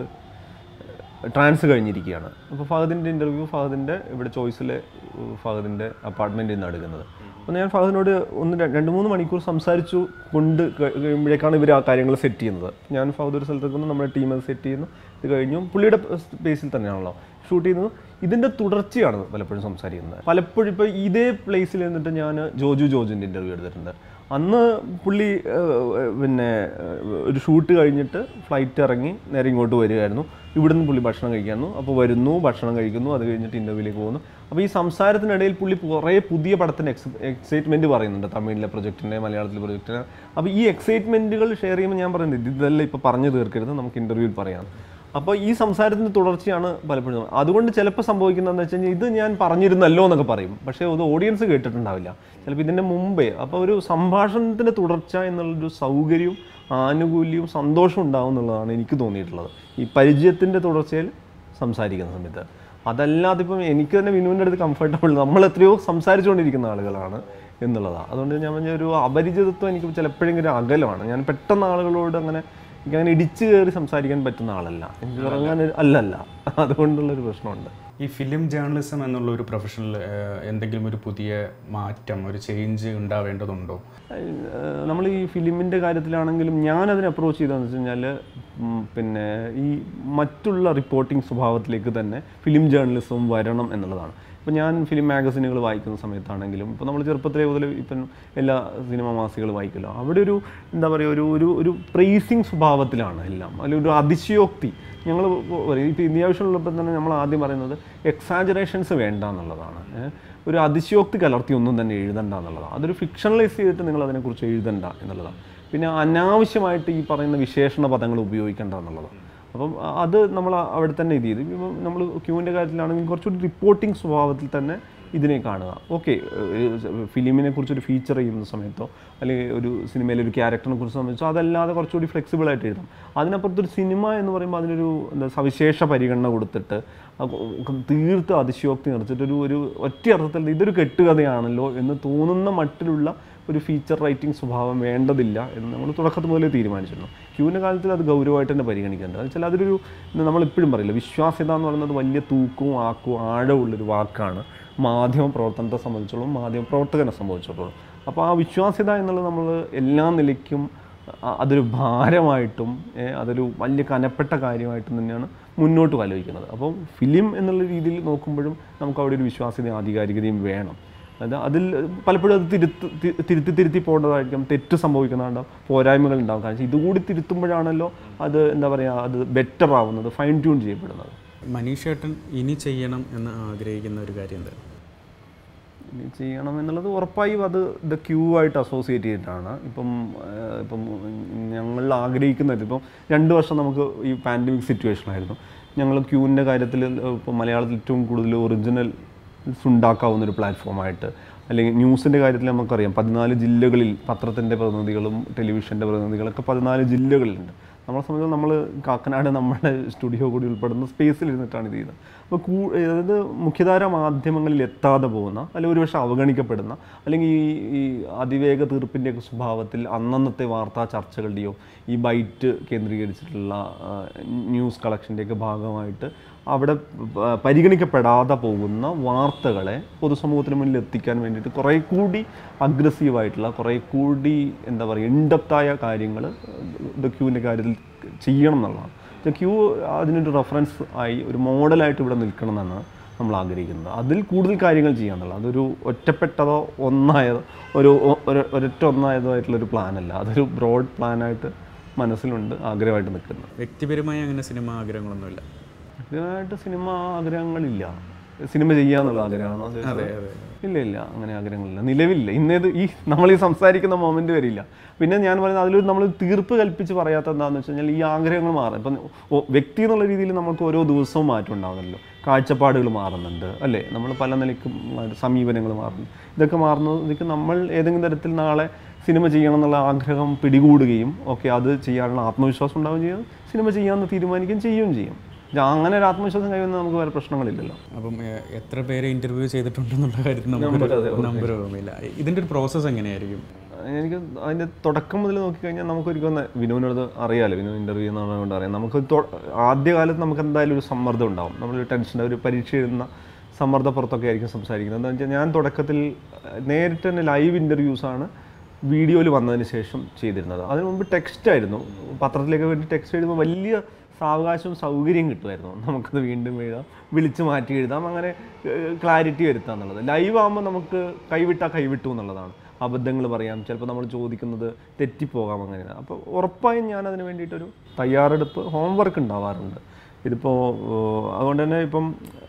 Speaker 3: ട്രാൻസ് കഴിഞ്ഞിരിക്കുകയാണ് അപ്പോൾ ഫഹദിൻ്റെ ഇൻ്റർവ്യൂ ഫഹദിൻ്റെ ഇവിടെ ചോയ്സിലെ ഫഹദിൻ്റെ അപ്പാർട്ട്മെൻറ്റിൽ നിന്നാണ് എടുക്കുന്നത് അപ്പോൾ ഞാൻ ഫഹദിനോട് ഒന്ന് ര- രണ്ട് മൂന്ന് മണിക്കൂർ സംസാരിച്ചു കൊണ്ട് കഴി- കഴിയുമ്പോഴേക്കാണ് ഇവർ ആ കാര്യങ്ങൾ സെറ്റ് ചെയ്യുന്നത് ഞാൻ ഫഹദ് ഒരു സ്ഥലത്തേക്ക് വന്ന് നമ്മുടെ ടീം അത് സെറ്റ് ചെയ്യുന്നു ഇത് കഴിഞ്ഞു പുള്ളിയുടെ സ്പേസിൽ തന്നെയാണല്ലോ ഷൂട്ട് ചെയ്യുന്നത് ഇതിൻ്റെ തുടർച്ചയാണ് പലപ്പോഴും സംസാരിക്കുന്നത് പലപ്പോഴും ഇപ്പോൾ ഇതേ പ്ലേസിൽ നിന്നിട്ട് ഞാൻ ജോജു ജോർജിൻ്റെ ഇൻ്റർവ്യൂ എടുത്തിട്ടുണ്ട് അന്ന് പുള്ളി ഏഹ്, ഏഹ്, പിന്നെ ഏഹ്, ഒരു ഷൂട്ട് കഴിഞ്ഞിട്ട് ഫ്ലൈറ്റ് ഇറങ്ങി നേരെ ഇങ്ങോട്ട് വരികയായിരുന്നു ഇവിടുന്ന് പുള്ളി ഭക്ഷണം കഴിക്കായിരുന്നു അപ്പോൾ വരുന്നു ഭക്ഷണം കഴിക്കുന്നു അത് കഴിഞ്ഞിട്ട് ഇൻ്റർവ്യൂവിലേക്ക് പോകുന്നു അപ്പോൾ ഈ സംസാരത്തിനിടയിൽ പുള്ളി കുറേ പുതിയ പടത്തിന് എക്സ് എക്സൈറ്റ്മെൻറ്റ് പറയുന്നുണ്ട് തമിഴിലെ പ്രൊജക്റ്റിൻ്റെ മലയാളത്തിലെ പ്രൊജക്റ്റിന് അപ്പോൾ ഈ എക്സൈറ്റ്മെൻറ്റുകൾ ഷെയർ ചെയ്യുമ്പോൾ ഞാൻ പറയുന്നത് ഇതെല്ലാം ഇപ്പോൾ പറഞ്ഞു തീർക്കരുത് നമുക്ക് ഇൻ്റർവ്യൂവിൽ പറയാം അപ്പോൾ ഈ സംസാരത്തിൻ്റെ തുടർച്ചയാണ് പലപ്പോഴും അതുകൊണ്ട് ചിലപ്പോൾ സംഭവിക്കുന്നതെന്ന് വെച്ച് കഴിഞ്ഞാൽ ഇത് ഞാൻ പറഞ്ഞിരുന്നല്ലോ എന്നൊക്കെ പറയും പക്ഷേ അത് ഓഡിയൻസ് കേട്ടിട്ടുണ്ടാവില്ല ചിലപ്പോൾ ഇതിൻ്റെ മുമ്പേ അപ്പോൾ ഒരു സംഭാഷണത്തിൻ്റെ തുടർച്ച എന്നുള്ളൊരു സൗകര്യവും ആനുകൂല്യവും സന്തോഷവും ഉണ്ടാവും എന്നുള്ളതാണ് എനിക്ക് തോന്നിയിട്ടുള്ളത് ഈ പരിചയത്തിൻ്റെ തുടർച്ചയിൽ സംസാരിക്കുന്ന സമയത്ത് അതല്ലാതെ ഇപ്പം എനിക്ക് തന്നെ വിനുവിൻ്റെ അടുത്ത് കംഫർട്ടബിൾ നമ്മൾ എത്രയോ സംസാരിച്ചുകൊണ്ടിരിക്കുന്ന ആളുകളാണ് എന്നുള്ളതാണ് അതുകൊണ്ട് ഞാൻ പറഞ്ഞ ഒരു അപരിചിതത്വം എനിക്ക് ചിലപ്പോഴെങ്കിലും ഒരു അകലമാണ് ഞാൻ പെട്ടെന്ന് ആളുകളോട് അങ്ങനെ എനിക്ക് അങ്ങനെ ഇടിച്ചു കയറി സംസാരിക്കാൻ പറ്റുന്ന ആളല്ല എനിക്ക് ഇറങ്ങാൻ ഒരു- അല്ലല്ല അതുകൊണ്ടുള്ളൊരു പ്രശ്നമുണ്ട്
Speaker 2: ഈ ഫിലിം ജേർണലിസം എന്നുള്ള ഒരു പ്രൊഫഷനിൽ എന്തെങ്കിലും ഒരു പുതിയ മാറ്റം ഒരു ചേഞ്ച് ഉണ്ടാവേണ്ടതുണ്ടോ
Speaker 1: നമ്മൾ ഈ ഫിലിമിൻ്റെ കാര്യത്തിലാണെങ്കിലും ഞാൻ അതിനെ അപ്രോച്ച് ചെയ്തതെന്ന് വെച്ച് കഴിഞ്ഞാൽ പിന്നെ ഈ മറ്റുള്ള റിപ്പോർട്ടിംഗ് സ്വഭാവത്തിലേക്ക് തന്നെ ഫിലിം ജേർണലിസം വരണം എന്നുള്ളതാണ് ഇപ്പോൾ ഞാൻ ഫിലിം മാഗസിനുകൾ വായിക്കുന്ന സമയത്താണെങ്കിലും ഇപ്പോൾ നമ്മൾ ചെറുപ്പത്തിലേ മുതൽ ഇപ്പം എല്ലാ സിനിമ മാസികൾ വായിക്കല്ലോ അവിടെ ഒരു എന്താ പറയുക ഒരു ഒരു ഒരു പ്രൈസിങ് സ്വഭാവത്തിലാണ് എല്ലാം അല്ലെങ്കിൽ ഒരു അതിശയോക്തി ഞങ്ങൾ പറയും ഇപ്പോൾ ഇന്ത്യ വിഷയമുള്ളപ്പോൾ തന്നെ നമ്മൾ ആദ്യം പറയുന്നത് എക്സാജറേഷൻസ് വേണ്ട എന്നുള്ളതാണ് ഏ. ഒരു അതിശയോക്തി കലർത്തി ഒന്നും തന്നെ എഴുതണ്ട എന്നുള്ളതാണ് അതൊരു ഫിക്ഷണലൈസ് ചെയ്തിട്ട് നിങ്ങൾ അതിനെക്കുറിച്ച് എഴുതണ്ട എന്നുള്ളതാണ് പിന്നെ അനാവശ്യമായിട്ട് ഈ പറയുന്ന വിശേഷണ പദങ്ങൾ ഉപയോഗിക്കേണ്ട എന്നുള്ളതാണ് അപ്പം അത് നമ്മൾ അവിടെ തന്നെ ഇത് ചെയ്തു ഇപ്പം നമ്മൾ ക്യൂവിൻ്റെ കാര്യത്തിലാണെങ്കിൽ കുറച്ചുകൂടി റിപ്പോർട്ടിംഗ് സ്വഭാവത്തിൽ തന്നെ
Speaker 3: ഇതിനെ കാണുക ഓക്കെ ഫിലിമിനെ കുറിച്ചൊരു ഫീച്ചർ ചെയ്യുന്ന സമയത്തോ അല്ലെങ്കിൽ ഒരു സിനിമയിലെ ഒരു ക്യാരക്ടറിനെ കുറിച്ച് സംബന്ധിച്ചോ അതല്ലാതെ കുറച്ചുകൂടി flexible ആയിട്ട് എഴുതാം അതിനപ്പുറത്തൊരു സിനിമ എന്ന് പറയുമ്പോൾ അതിനൊരു എന്താ സവിശേഷ പരിഗണന കൊടുത്തിട്ട് അത് തീർത്തും അതിശയോക്തി നിറച്ചിട്ട് ഒരു ഒരു ഒറ്റ അർത്ഥത്തിൽ ഇതൊരു കെട്ടുകഥയാണല്ലോ എന്ന് തോന്നുന്ന മട്ടിലുള്ള ഒരു ഫീച്ചർ റൈറ്റിംഗ് സ്വഭാവം വേണ്ടതില്ല എന്ന് നമ്മൾ തുടക്കത്തിൽ മുതലേ തീരുമാനിച്ചിരുന്നു ക്യൂവിൻ്റെ കാലത്തിൽ അത് ഗൗരവമായിട്ട് തന്നെ പരിഗണിക്കേണ്ടത് എന്ന് വെച്ചാൽ അതൊരു നമ്മളിപ്പോഴും പറയില്ല വിശ്വാസ്യത എന്ന് പറയുന്നത് വലിയ തൂക്കവും ആക്കവും ആഴമുള്ളൊരു വാക്കാണ് മാധ്യമ പ്രവർത്തനത്തെ സംബന്ധിച്ചോളം മാധ്യമ പ്രവർത്തകനെ സംബന്ധിച്ചിടത്തോളം അപ്പോൾ ആ വിശ്വാസ്യത എന്നുള്ളത് നമ്മൾ എല്ലാ നിലയ്ക്കും അ- അതൊരു ഭാരമായിട്ടും ഏ, അതൊരു വലിയ കനപ്പെട്ട കാര്യമായിട്ടും തന്നെയാണ് മുന്നോട്ട് ആലോചിക്കുന്നത് അപ്പോൾ ഫിലിം എന്നുള്ള രീതിയിൽ നോക്കുമ്പോഴും നമുക്ക് അവിടെ ഒരു വിശ്വാസ്യതയും ആധികാരികതയും വേണം അത് അതിൽ പലപ്പോഴും അത് തിരുത്ത് തി- തിരുത്തി തിരുത്തി പോകേണ്ടതായിരിക്കും തെറ്റ് സംഭവിക്കുന്നുണ്ടാവും പോരായ്മകൾ ഉണ്ടാവും കാരണം ഇതുകൂടി തിരുത്തുമ്പോഴാണല്ലോ അത് എന്താ പറയുക അത് ബെറ്റർ ആവുന്നത് ഫൈൻ ട്യൂൺ ചെയ്യപ്പെടുന്നത്
Speaker 2: മനീഷ് ഏട്ടൻ ഇനി ചെയ്യണം എന്ന് ആഗ്രഹിക്കുന്ന ഒരു കാര്യം എന്താ
Speaker 3: ഇനി ചെയ്യണം എന്നുള്ളത് ഉറപ്പായും അത് ദ ക്യൂ ആയിട്ട് അസോസിയേറ്റ് ചെയ്തിട്ടാണ് ഇപ്പം ഏഹ്, ഇപ്പം ഞങ്ങൾ ആഗ്രഹിക്കുന്നത് ഇപ്പം രണ്ട് വർഷം നമുക്ക് ഈ പാൻഡമിക് സിറ്റുവേഷൻ ആയിരുന്നു ഞങ്ങൾ ക്യൂവിൻ്റെ കാര്യത്തിൽ ഇപ്പം മലയാളത്തിൽ ഏറ്റവും കൂടുതൽ ഒറിജിനൽ ഉണ്ടാക്കാവുന്ന ഒരു പ്ലാറ്റ്ഫോമായിട്ട് അല്ലെങ്കിൽ ന്യൂസിൻ്റെ കാര്യത്തിൽ നമുക്കറിയാം പതിനാല് ജില്ലകളിൽ പത്രത്തിൻ്റെ പ്രതിനിധികളും ടെലിവിഷൻ്റെ പ്രതിനിധികളൊക്കെ പതിനാല് ജില്ലകളിലുണ്ട് നമ്മളെ സംബന്ധിച്ച് നമ്മൾ കാക്കനാട് നമ്മുടെ സ്റ്റുഡിയോ കൂടി ഉൾപ്പെടുന്ന സ്പേസിൽ ഇരുന്നിട്ടാണ് ഇത് ചെയ്യുന്നത് അപ്പോൾ കൂ അതായത് മുഖ്യധാര മാധ്യമങ്ങളിൽ എത്താതെ പോകുന്ന അല്ലെങ്കിൽ ഒരുപക്ഷെ അവഗണിക്കപ്പെടുന്ന അല്ലെങ്കിൽ ഈ ഈ അതിവേഗ തീർപ്പിൻ്റെയൊക്കെ സ്വഭാവത്തിൽ അന്നന്നത്തെ വാർത്താ ചർച്ചകളുടെയോ ഈ ബൈറ്റ് കേന്ദ്രീകരിച്ചിട്ടുള്ള ആ, ന്യൂസ് കളക്ഷൻ്റെയൊക്കെ ഭാഗമായിട്ട് അവിടെ പ- പരിഗണിക്കപ്പെടാതെ പോകുന്ന വാർത്തകളെ പൊതുസമൂഹത്തിന് മുന്നിൽ എത്തിക്കാൻ വേണ്ടിയിട്ട് കുറേ കൂടി അഗ്രസീവായിട്ടുള്ള കുറേ കൂടി എന്താ പറയുക ഇൻഡപ്തായ കാര്യങ്ങൾ ദ ക്യൂവിൻ്റെ കാര്യത്തിൽ ചെയ്യണം എന്നുള്ളതാണ് ദ ക്യൂ അതിനൊരു റെഫറൻസ് ആയി ഒരു മോഡലായിട്ട് ഇവിടെ നിൽക്കണം എന്നാണ് നമ്മൾ ആഗ്രഹിക്കുന്നത് അതിൽ കൂടുതൽ കാര്യങ്ങൾ ചെയ്യാന്നുള്ളത് അതൊരു ഒറ്റപ്പെട്ടതോ ഒന്നായതോ ഒരു ഒ- ഒരു- ഒരൊറ്റ ഒന്നായതോ ആയിട്ടുള്ള ഒരു പ്ലാനല്ല അതൊരു ബ്രോഡ് പ്ലാനായിട്ട് മനസ്സിലുണ്ട് ആഗ്രഹമായിട്ട് നിൽക്കുന്നത്
Speaker 2: വ്യക്തിപരമായി അങ്ങനെ സിനിമ ആഗ്രഹങ്ങളൊന്നുമില്ല
Speaker 3: ആഗ്രഹമായിട്ട് സിനിമ ആഗ്രഹങ്ങളില്ല സിനിമ ചെയ്യാന്നുള്ള ആഗ്രഹമാണോ ഇല്ല ഇല്ല അങ്ങനെ ആഗ്രഹങ്ങളില്ല നിലവിലില്ല ഇന്നേത് ഈ നമ്മൾ ഈ സംസാരിക്കുന്ന മൊമെന്റ് വരില്ല പിന്നെ ഞാൻ പറയുന്നത് അതിലൊരു നമ്മൾ തീർപ്പ് കൽപ്പിച്ച് പറയാത്ത എന്താണെന്ന് വെച്ച് കഴിഞ്ഞാൽ ഈ ആഗ്രഹങ്ങൾ മാറും ഇപ്പം ഓ- വ്യക്തി എന്നുള്ള രീതിയിൽ നമുക്ക് ഓരോ ദിവസവും മാറ്റം ഉണ്ടാകുന്നല്ലോ കാഴ്ചപ്പാടുകൾ മാറുന്നുണ്ട് അല്ലേ നമ്മൾ പല നിലയ്ക്കും മാറി- സമീപനങ്ങൾ മാറുന്നു ഇതൊക്കെ മാറുന്നതിലേക്ക് നമ്മൾ ഏതെങ്കിലും തരത്തിൽ നാളെ സിനിമ ചെയ്യണം എന്നുള്ള ആഗ്രഹം പിടികൂടുകയും ഓക്കെ അത് ചെയ്യാനുള്ള ആത്മവിശ്വാസം ഉണ്ടാവുകയും ചെയ്യും സിനിമ ചെയ്യാമെന്ന് തീരുമാനിക്കുകയും ചെയ്യുകയും ചെയ്യും ഇത് അങ്ങനെ ഒരു ആത്മവിശ്വാസം കഴിയുന്ന നമുക്ക് വേറെ പ്രശ്നങ്ങളില്ലല്ലോ
Speaker 2: അപ്പം ഏഹ്, എത്ര പേരെ ഇന്റർവ്യൂ ചെയ്തിട്ടുണ്ടെന്നുള്ള കാര്യത്തിൽ നമുക്ക് നമ്പർ ഓർമ്മയില്ല ഇതിന്റെ ഒരു പ്രോസസ്സ് എങ്ങനെയായിരിക്കും
Speaker 3: എനിക്ക് അതിൻ്റെ തുടക്കം മുതൽ നോക്കിക്കഴിഞ്ഞാൽ നമുക്കൊരിക്കലും വിനുവിനോട് അറിയാമല്ലോ വിനു ഇൻ്റർവ്യൂ എന്ന് പറഞ്ഞുകൊണ്ട് അറിയാം നമുക്ക് തൊ- ആദ്യകാലത്ത് നമുക്ക് എന്തായാലും ഒരു സമ്മർദ്ദം ഉണ്ടാവും നമ്മളൊരു ടെൻഷൻ ഒരു പരീക്ഷ എഴുതുന്ന സമ്മർദ്ദപ്പുറത്തൊക്കെ ആയിരിക്കും സംസാരിക്കുന്നത് എന്താണെന്ന് വെച്ചാൽ ഞാൻ തുടക്കത്തിൽ അഹ്, നേരിട്ട് തന്നെ ലൈവ് ഇൻ്റർവ്യൂസാണ് വീഡിയോയിൽ വന്നതിന് ശേഷം ചെയ്തിരുന്നത് അതിന് മുമ്പ് ടെക്സ്റ്റ് ആയിരുന്നു പത്രത്തിലേക്ക് വേണ്ടി ടെക്സ്റ്റ് എഴുതുമ്പോൾ വലിയ സാവകാശവും സൗകര്യം കിട്ടുമായിരുന്നു നമുക്കത് വീണ്ടും എഴുതാം വിളിച്ച് മാറ്റി എഴുതാം അങ്ങനെ ക്ലാരിറ്റി വരുത്താം എന്നുള്ളത് ലൈവ് ആകുമ്പോൾ നമുക്ക് കൈവിട്ടാൽ കൈവിട്ടു എന്നുള്ളതാണ് അബദ്ധങ്ങൾ പറയാം ചിലപ്പോൾ നമ്മൾ ചോദിക്കുന്നത് തെറ്റിപ്പോകാം അങ്ങനെ അപ്പോൾ ഉറപ്പായും ഞാൻ അതിന് വേണ്ടിയിട്ടൊരു തയ്യാറെടുപ്പ് ഹോംവർക്ക് ഉണ്ടാവാറുണ്ട് ഇതിപ്പോൾ അതുകൊണ്ട് തന്നെ ഇപ്പം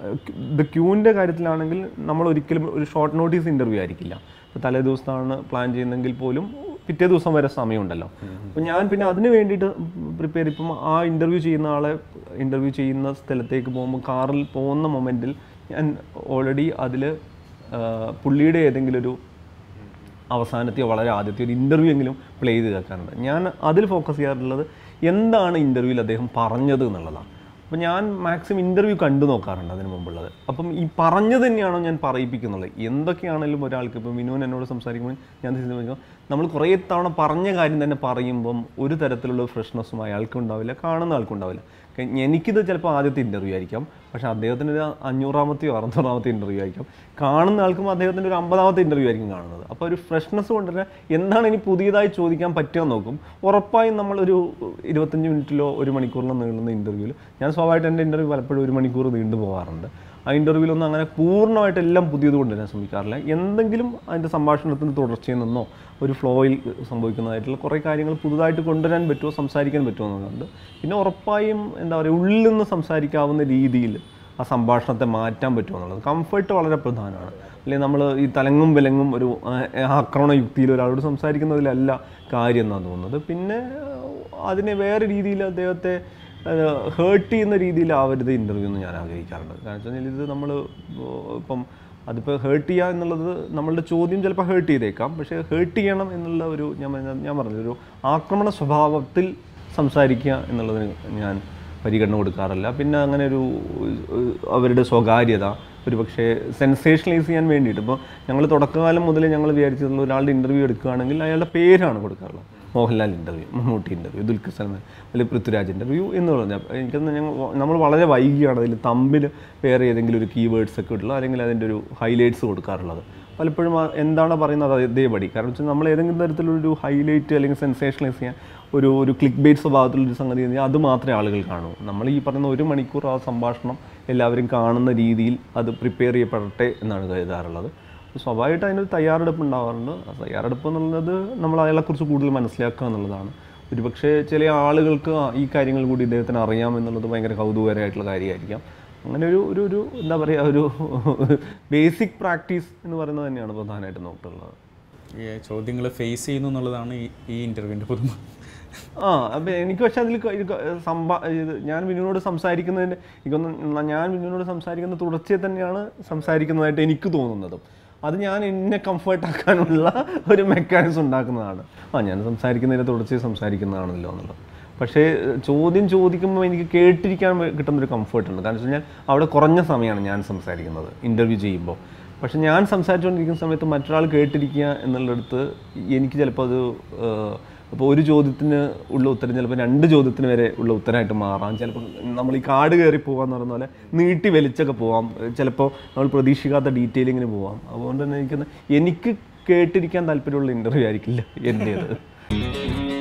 Speaker 3: ദ ക്യൂവിൻ്റെ കാര്യത്തിലാണെങ്കിൽ നമ്മൾ ഒരിക്കലും ഒരു ഷോർട്ട് നോട്ടീസ് ഇൻ്റർവ്യൂ ആയിരിക്കില്ല ഇപ്പോൾ തലേ ദിവസമാണ് പ്ലാൻ ചെയ്യുന്നതെങ്കിൽ പോലും പിറ്റേ ദിവസം വരെ സമയമുണ്ടല്ലോ അപ്പോൾ ഞാൻ പിന്നെ അതിന് വേണ്ടിയിട്ട് പ്രിപ്പയർ ഇപ്പം ആ ഇൻ്റർവ്യൂ ചെയ്യുന്ന ആളെ ഇൻ്റർവ്യൂ ചെയ്യുന്ന സ്ഥലത്തേക്ക് പോകുമ്പോൾ കാറിൽ പോകുന്ന മൊമെൻറ്റിൽ ഞാൻ ഓൾറെഡി അതിൽ പുള്ളിയുടെ ഏതെങ്കിലും ഒരു അവസാനത്തെയോ വളരെ ആദ്യത്തെ ഒരു ഇൻ്റർവ്യൂ എങ്കിലും പ്ലേ ചെയ്ത് കേൾക്കാറുണ്ട് ഞാൻ അതിൽ ഫോക്കസ് ചെയ്യാറുള്ളത് എന്താണ് ഇൻ്റർവ്യൂവിൽ അദ്ദേഹം പറഞ്ഞത് എന്നുള്ളതാണ് അപ്പോൾ ഞാൻ മാക്സിമം ഇൻ്റർവ്യൂ കണ്ടു നോക്കാറുണ്ട് അതിന് മുമ്പുള്ളത് അപ്പം ഈ പറഞ്ഞത് തന്നെയാണോ ഞാൻ പറയിപ്പിക്കുന്നുള്ളത് എന്തൊക്കെയാണെങ്കിലും ഒരാൾക്ക് ഇപ്പം വിനുവൻ എന്നോട് സംസാരിക്കുമ്പോൾ ഞാൻ തീരുമാനിക്കും നമ്മൾ കുറേ തവണ പറഞ്ഞ കാര്യം തന്നെ പറയുമ്പം ഒരു തരത്തിലുള്ള ഫ്രഷ്നെസ്സും അയാൾക്കും ഉണ്ടാവില്ല കാണുന്ന ആൾക്കും ഉണ്ടാവില്ല ക- എനിക്കിത് ചിലപ്പോൾ ആദ്യത്തെ ഇൻ്റർവ്യൂ ആയിരിക്കാം പക്ഷേ അദ്ദേഹത്തിന് ഒരു അഞ്ഞൂറാമത്തെയോ അറുന്നൂറാമത്തെ ഇൻ്റർവ്യൂ ആയിരിക്കാം കാണുന്ന ആൾക്കും അദ്ദേഹത്തിൻ്റെ ഒരു അമ്പതാമത്തെ ഇൻ്റർവ്യൂ ആയിരിക്കും കാണുന്നത് അപ്പോൾ ഒരു ഫ്രഷ്നെസ് കൊണ്ട് തന്നെ എന്താണ് ഇനി പുതിയതായി ചോദിക്കാൻ പറ്റുമോ നോക്കും ഉറപ്പായും നമ്മളൊരു ഇരുപത്തഞ്ച് മിനിറ്റിലോ ഒരു മണിക്കൂറിലോ നീളുന്ന ഇൻ്റർവ്യൂവിൽ ഞാൻ സ്വാഭാവികമായിട്ട് എൻ്റെ ഇൻ്റർവ്യൂ പലപ്പോഴും ഒരു മണിക്കൂർ നീണ്ടു പോകാറുണ്ട് ആ ഇൻ്റർവ്യൂവിലൊന്നും അങ്ങനെ പൂർണ്ണമായിട്ട് എല്ലാം പുതിയത് കൊണ്ടുവരാൻ ശ്രമിക്കാറില്ല എന്തെങ്കിലും അതിൻ്റെ സംഭാഷണത്തിന് തുടർച്ചയിൽ നിന്നോ ഒരു ഫ്ലോയിൽ സംഭവിക്കുന്നതായിട്ടുള്ള കുറേ കാര്യങ്ങൾ പുതുതായിട്ട് കൊണ്ടുവരാൻ പറ്റുമോ സംസാരിക്കാൻ പറ്റുമോ എന്നുള്ളത് പിന്നെ ഉറപ്പായും എന്താ പറയുക ഉള്ളിൽ നിന്ന് സംസാരിക്കാവുന്ന രീതിയിൽ ആ സംഭാഷണത്തെ മാറ്റാൻ പറ്റുമോ എന്നുള്ളത് കംഫർട്ട് വളരെ പ്രധാനമാണ് അല്ലെങ്കിൽ നമ്മൾ ഈ തലങ്ങും വിലങ്ങും ഒരു ആ, ആക്രമണ യുക്തിയിൽ ഒരാളോട് സംസാരിക്കുന്നതിലല്ല കാര്യം എന്നാണ് തോന്നുന്നത് പിന്നെ ആ, അതിനെ വേറെ രീതിയിൽ അദ്ദേഹത്തെ ഹേർട്ട് ചെയ്യുന്ന രീതിയിലാവരുത് ഇൻ്റർവ്യൂ എന്ന് ഞാൻ ആഗ്രഹിക്കാറുണ്ട് കാരണം വെച്ച് കഴിഞ്ഞാൽ ഇത് നമ്മൾ ഇപ്പം അതിപ്പോൾ ഹേർട്ട് ചെയ്യുക എന്നുള്ളത് നമ്മളുടെ ചോദ്യം ചിലപ്പോൾ ഹേർട്ട് ചെയ്തേക്കാം പക്ഷേ ഹേർട്ട് ചെയ്യണം എന്നുള്ള ഒരു ഞാൻ പറഞ്ഞ- ഞാൻ പറഞ്ഞ ഒരു ആക്രമണ സ്വഭാവത്തിൽ സംസാരിക്കുക എന്നുള്ളതിന് ഞാൻ പരിഗണന കൊടുക്കാറില്ല പിന്നെ അങ്ങനെ ഒരു ഏഹ്, അവരുടെ സ്വകാര്യത ഒരു പക്ഷേ സെൻസേഷനലൈസ് ചെയ്യാൻ വേണ്ടിയിട്ട് ഇപ്പോൾ ഞങ്ങൾ തുടക്കകാലം മുതലേ ഞങ്ങൾ വിചാരിച്ചിട്ടുള്ള ഒരാളുടെ ഇൻ്റർവ്യൂ എടുക്കുകയാണെങ്കിൽ അയാളുടെ പേരാണ് കൊടുക്കാറുള്ളത് മോഹൻലാൽ ഇൻ്റർവ്യൂ മമ്മൂട്ടി ഇൻ്റർവ്യൂ ദുൽഖർ സൽമാൻ അല്ലെങ്കിൽ പൃഥ്വിരാജ് ഇൻ്റർവ്യൂ എന്ന് പറഞ്ഞാൽ എനിക്കൊന്ന് ഞങ്ങൾ നമ്മൾ വളരെ വൈകിയാണ് അതിൽ തമ്മിൽ വേറെ ഏതെങ്കിലും ഒരു കീവേഡ്സ് ഒക്കെ ഇട്ടുള്ള അല്ലെങ്കിൽ അതിൻ്റെ ഒരു ഹൈലൈറ്റ്സ് കൊടുക്കാറുള്ളത് പലപ്പോഴും ആ എന്താണ് പറയുന്നത് അത് ഇതേപടി കാരണം വെച്ചാൽ നമ്മൾ ഏതെങ്കിലും തരത്തിലൊരു ഹൈലൈറ്റ് അല്ലെങ്കിൽ സെൻസേഷനലൈസ് ചെയ്യാൻ ഒരു ഒരു ക്ലിക്ക് ബേറ്റ് സ്വഭാവത്തിലൊരു സംഗതി കഴിഞ്ഞാൽ അത് മാത്രമേ ആളുകൾ കാണൂ നമ്മൾ ഈ പറയുന്ന ഒരു മണിക്കൂർ ആ സംഭാഷണം എല്ലാവരും കാണുന്ന രീതിയിൽ അത് പ്രിപ്പയർ ചെയ്യപ്പെടട്ടെ എന്നാണ് കരുതാറുള്ളത് സ്വാഭാവികമായിട്ട് അതിനൊരു തയ്യാറെടുപ്പ് ഉണ്ടാവാറുണ്ട് ആ തയ്യാറെടുപ്പ് എന്നുള്ളത് നമ്മൾ അയാളെക്കുറിച്ച് കൂടുതൽ മനസ്സിലാക്കുക എന്നുള്ളതാണ് ഒരുപക്ഷെ ചില ആളുകൾക്ക് ആ, ഈ കാര്യങ്ങൾ കൂടി ഇദ്ദേഹത്തിന് അറിയാം എന്നുള്ളത് ഭയങ്കര കൗതുകകരമായിട്ടുള്ള കാര്യമായിരിക്കാം അങ്ങനെ ഒരു ഒരു ഒരു എന്താ പറയുക ഒരു ബേസിക് പ്രാക്ടീസ് എന്ന് പറയുന്നത് തന്നെയാണ് പ്രധാനമായിട്ട് നോക്കിയിട്ടുള്ളത്
Speaker 2: ഈ ചോദ്യങ്ങൾ ഫേസ് ചെയ്യുന്നു എന്നുള്ളതാണ് ഈ ഈ ഇൻ്റർവ്യൂവിൻ്റെ പുതുമ
Speaker 3: ആ അപ്പം എനിക്ക് പക്ഷെ അതിൽ സംഭാ ഇത് ഞാൻ വിനുവിനോട് സംസാരിക്കുന്നതിൻ്റെ എനിക്കൊന്ന് ഞാൻ വിനുവിനോട് സംസാരിക്കുന്ന തുടർച്ചയെ തന്നെയാണ് സംസാരിക്കുന്നതായിട്ട് എനിക്ക് തോന്നുന്നതും അത് ഞാൻ എന്നെ കംഫർട്ട് ആക്കാനുള്ള ഒരു മെക്കാനിസം ഉണ്ടാക്കുന്നതാണ് ആ ഞാൻ സംസാരിക്കുന്നതിനെ തുടർച്ചയെ സംസാരിക്കുന്നതാണല്ലോ എന്നുള്ളത് പക്ഷേ ഏഹ്, ചോദ്യം ചോദിക്കുമ്പോൾ എനിക്ക് കേട്ടിരിക്കാൻ വേ- കിട്ടുന്നൊരു കംഫർട്ട് ഉണ്ട് കാരണം വെച്ച് കഴിഞ്ഞാൽ അവിടെ കുറഞ്ഞ സമയമാണ് ഞാൻ സംസാരിക്കുന്നത് ഇൻ്റർവ്യൂ ചെയ്യുമ്പോൾ പക്ഷെ ഞാൻ സംസാരിച്ചുകൊണ്ടിരിക്കുന്ന സമയത്ത് മറ്റൊരാൾ കേട്ടിരിക്കുക എന്നുള്ളിടത്ത് എനിക്ക് ചിലപ്പോൾ അത് അപ്പോൾ ഒരു ചോദ്യത്തിന് ഉള്ള ഉത്തരം ചിലപ്പോൾ രണ്ട് ചോദ്യത്തിന് വരെ ഉള്ള ഉത്തരമായിട്ട് മാറാം ചിലപ്പോൾ നമ്മൾ ഈ കാട് കയറി പോകാന്ന് പറയുന്ന പോലെ നീട്ടി വലിച്ചൊക്കെ പോവാം ചിലപ്പോൾ നമ്മൾ പ്രതീക്ഷിക്കാത്ത ഡീറ്റെയിലിങ്ങിന് പോവാം അതുകൊണ്ട് തന്നെ എനിക്ക് എനിക്ക് കേട്ടിരിക്കാൻ താല്പര്യമുള്ള ഇൻ്റർവ്യൂ ആയിരിക്കില്ല എൻ്റേത്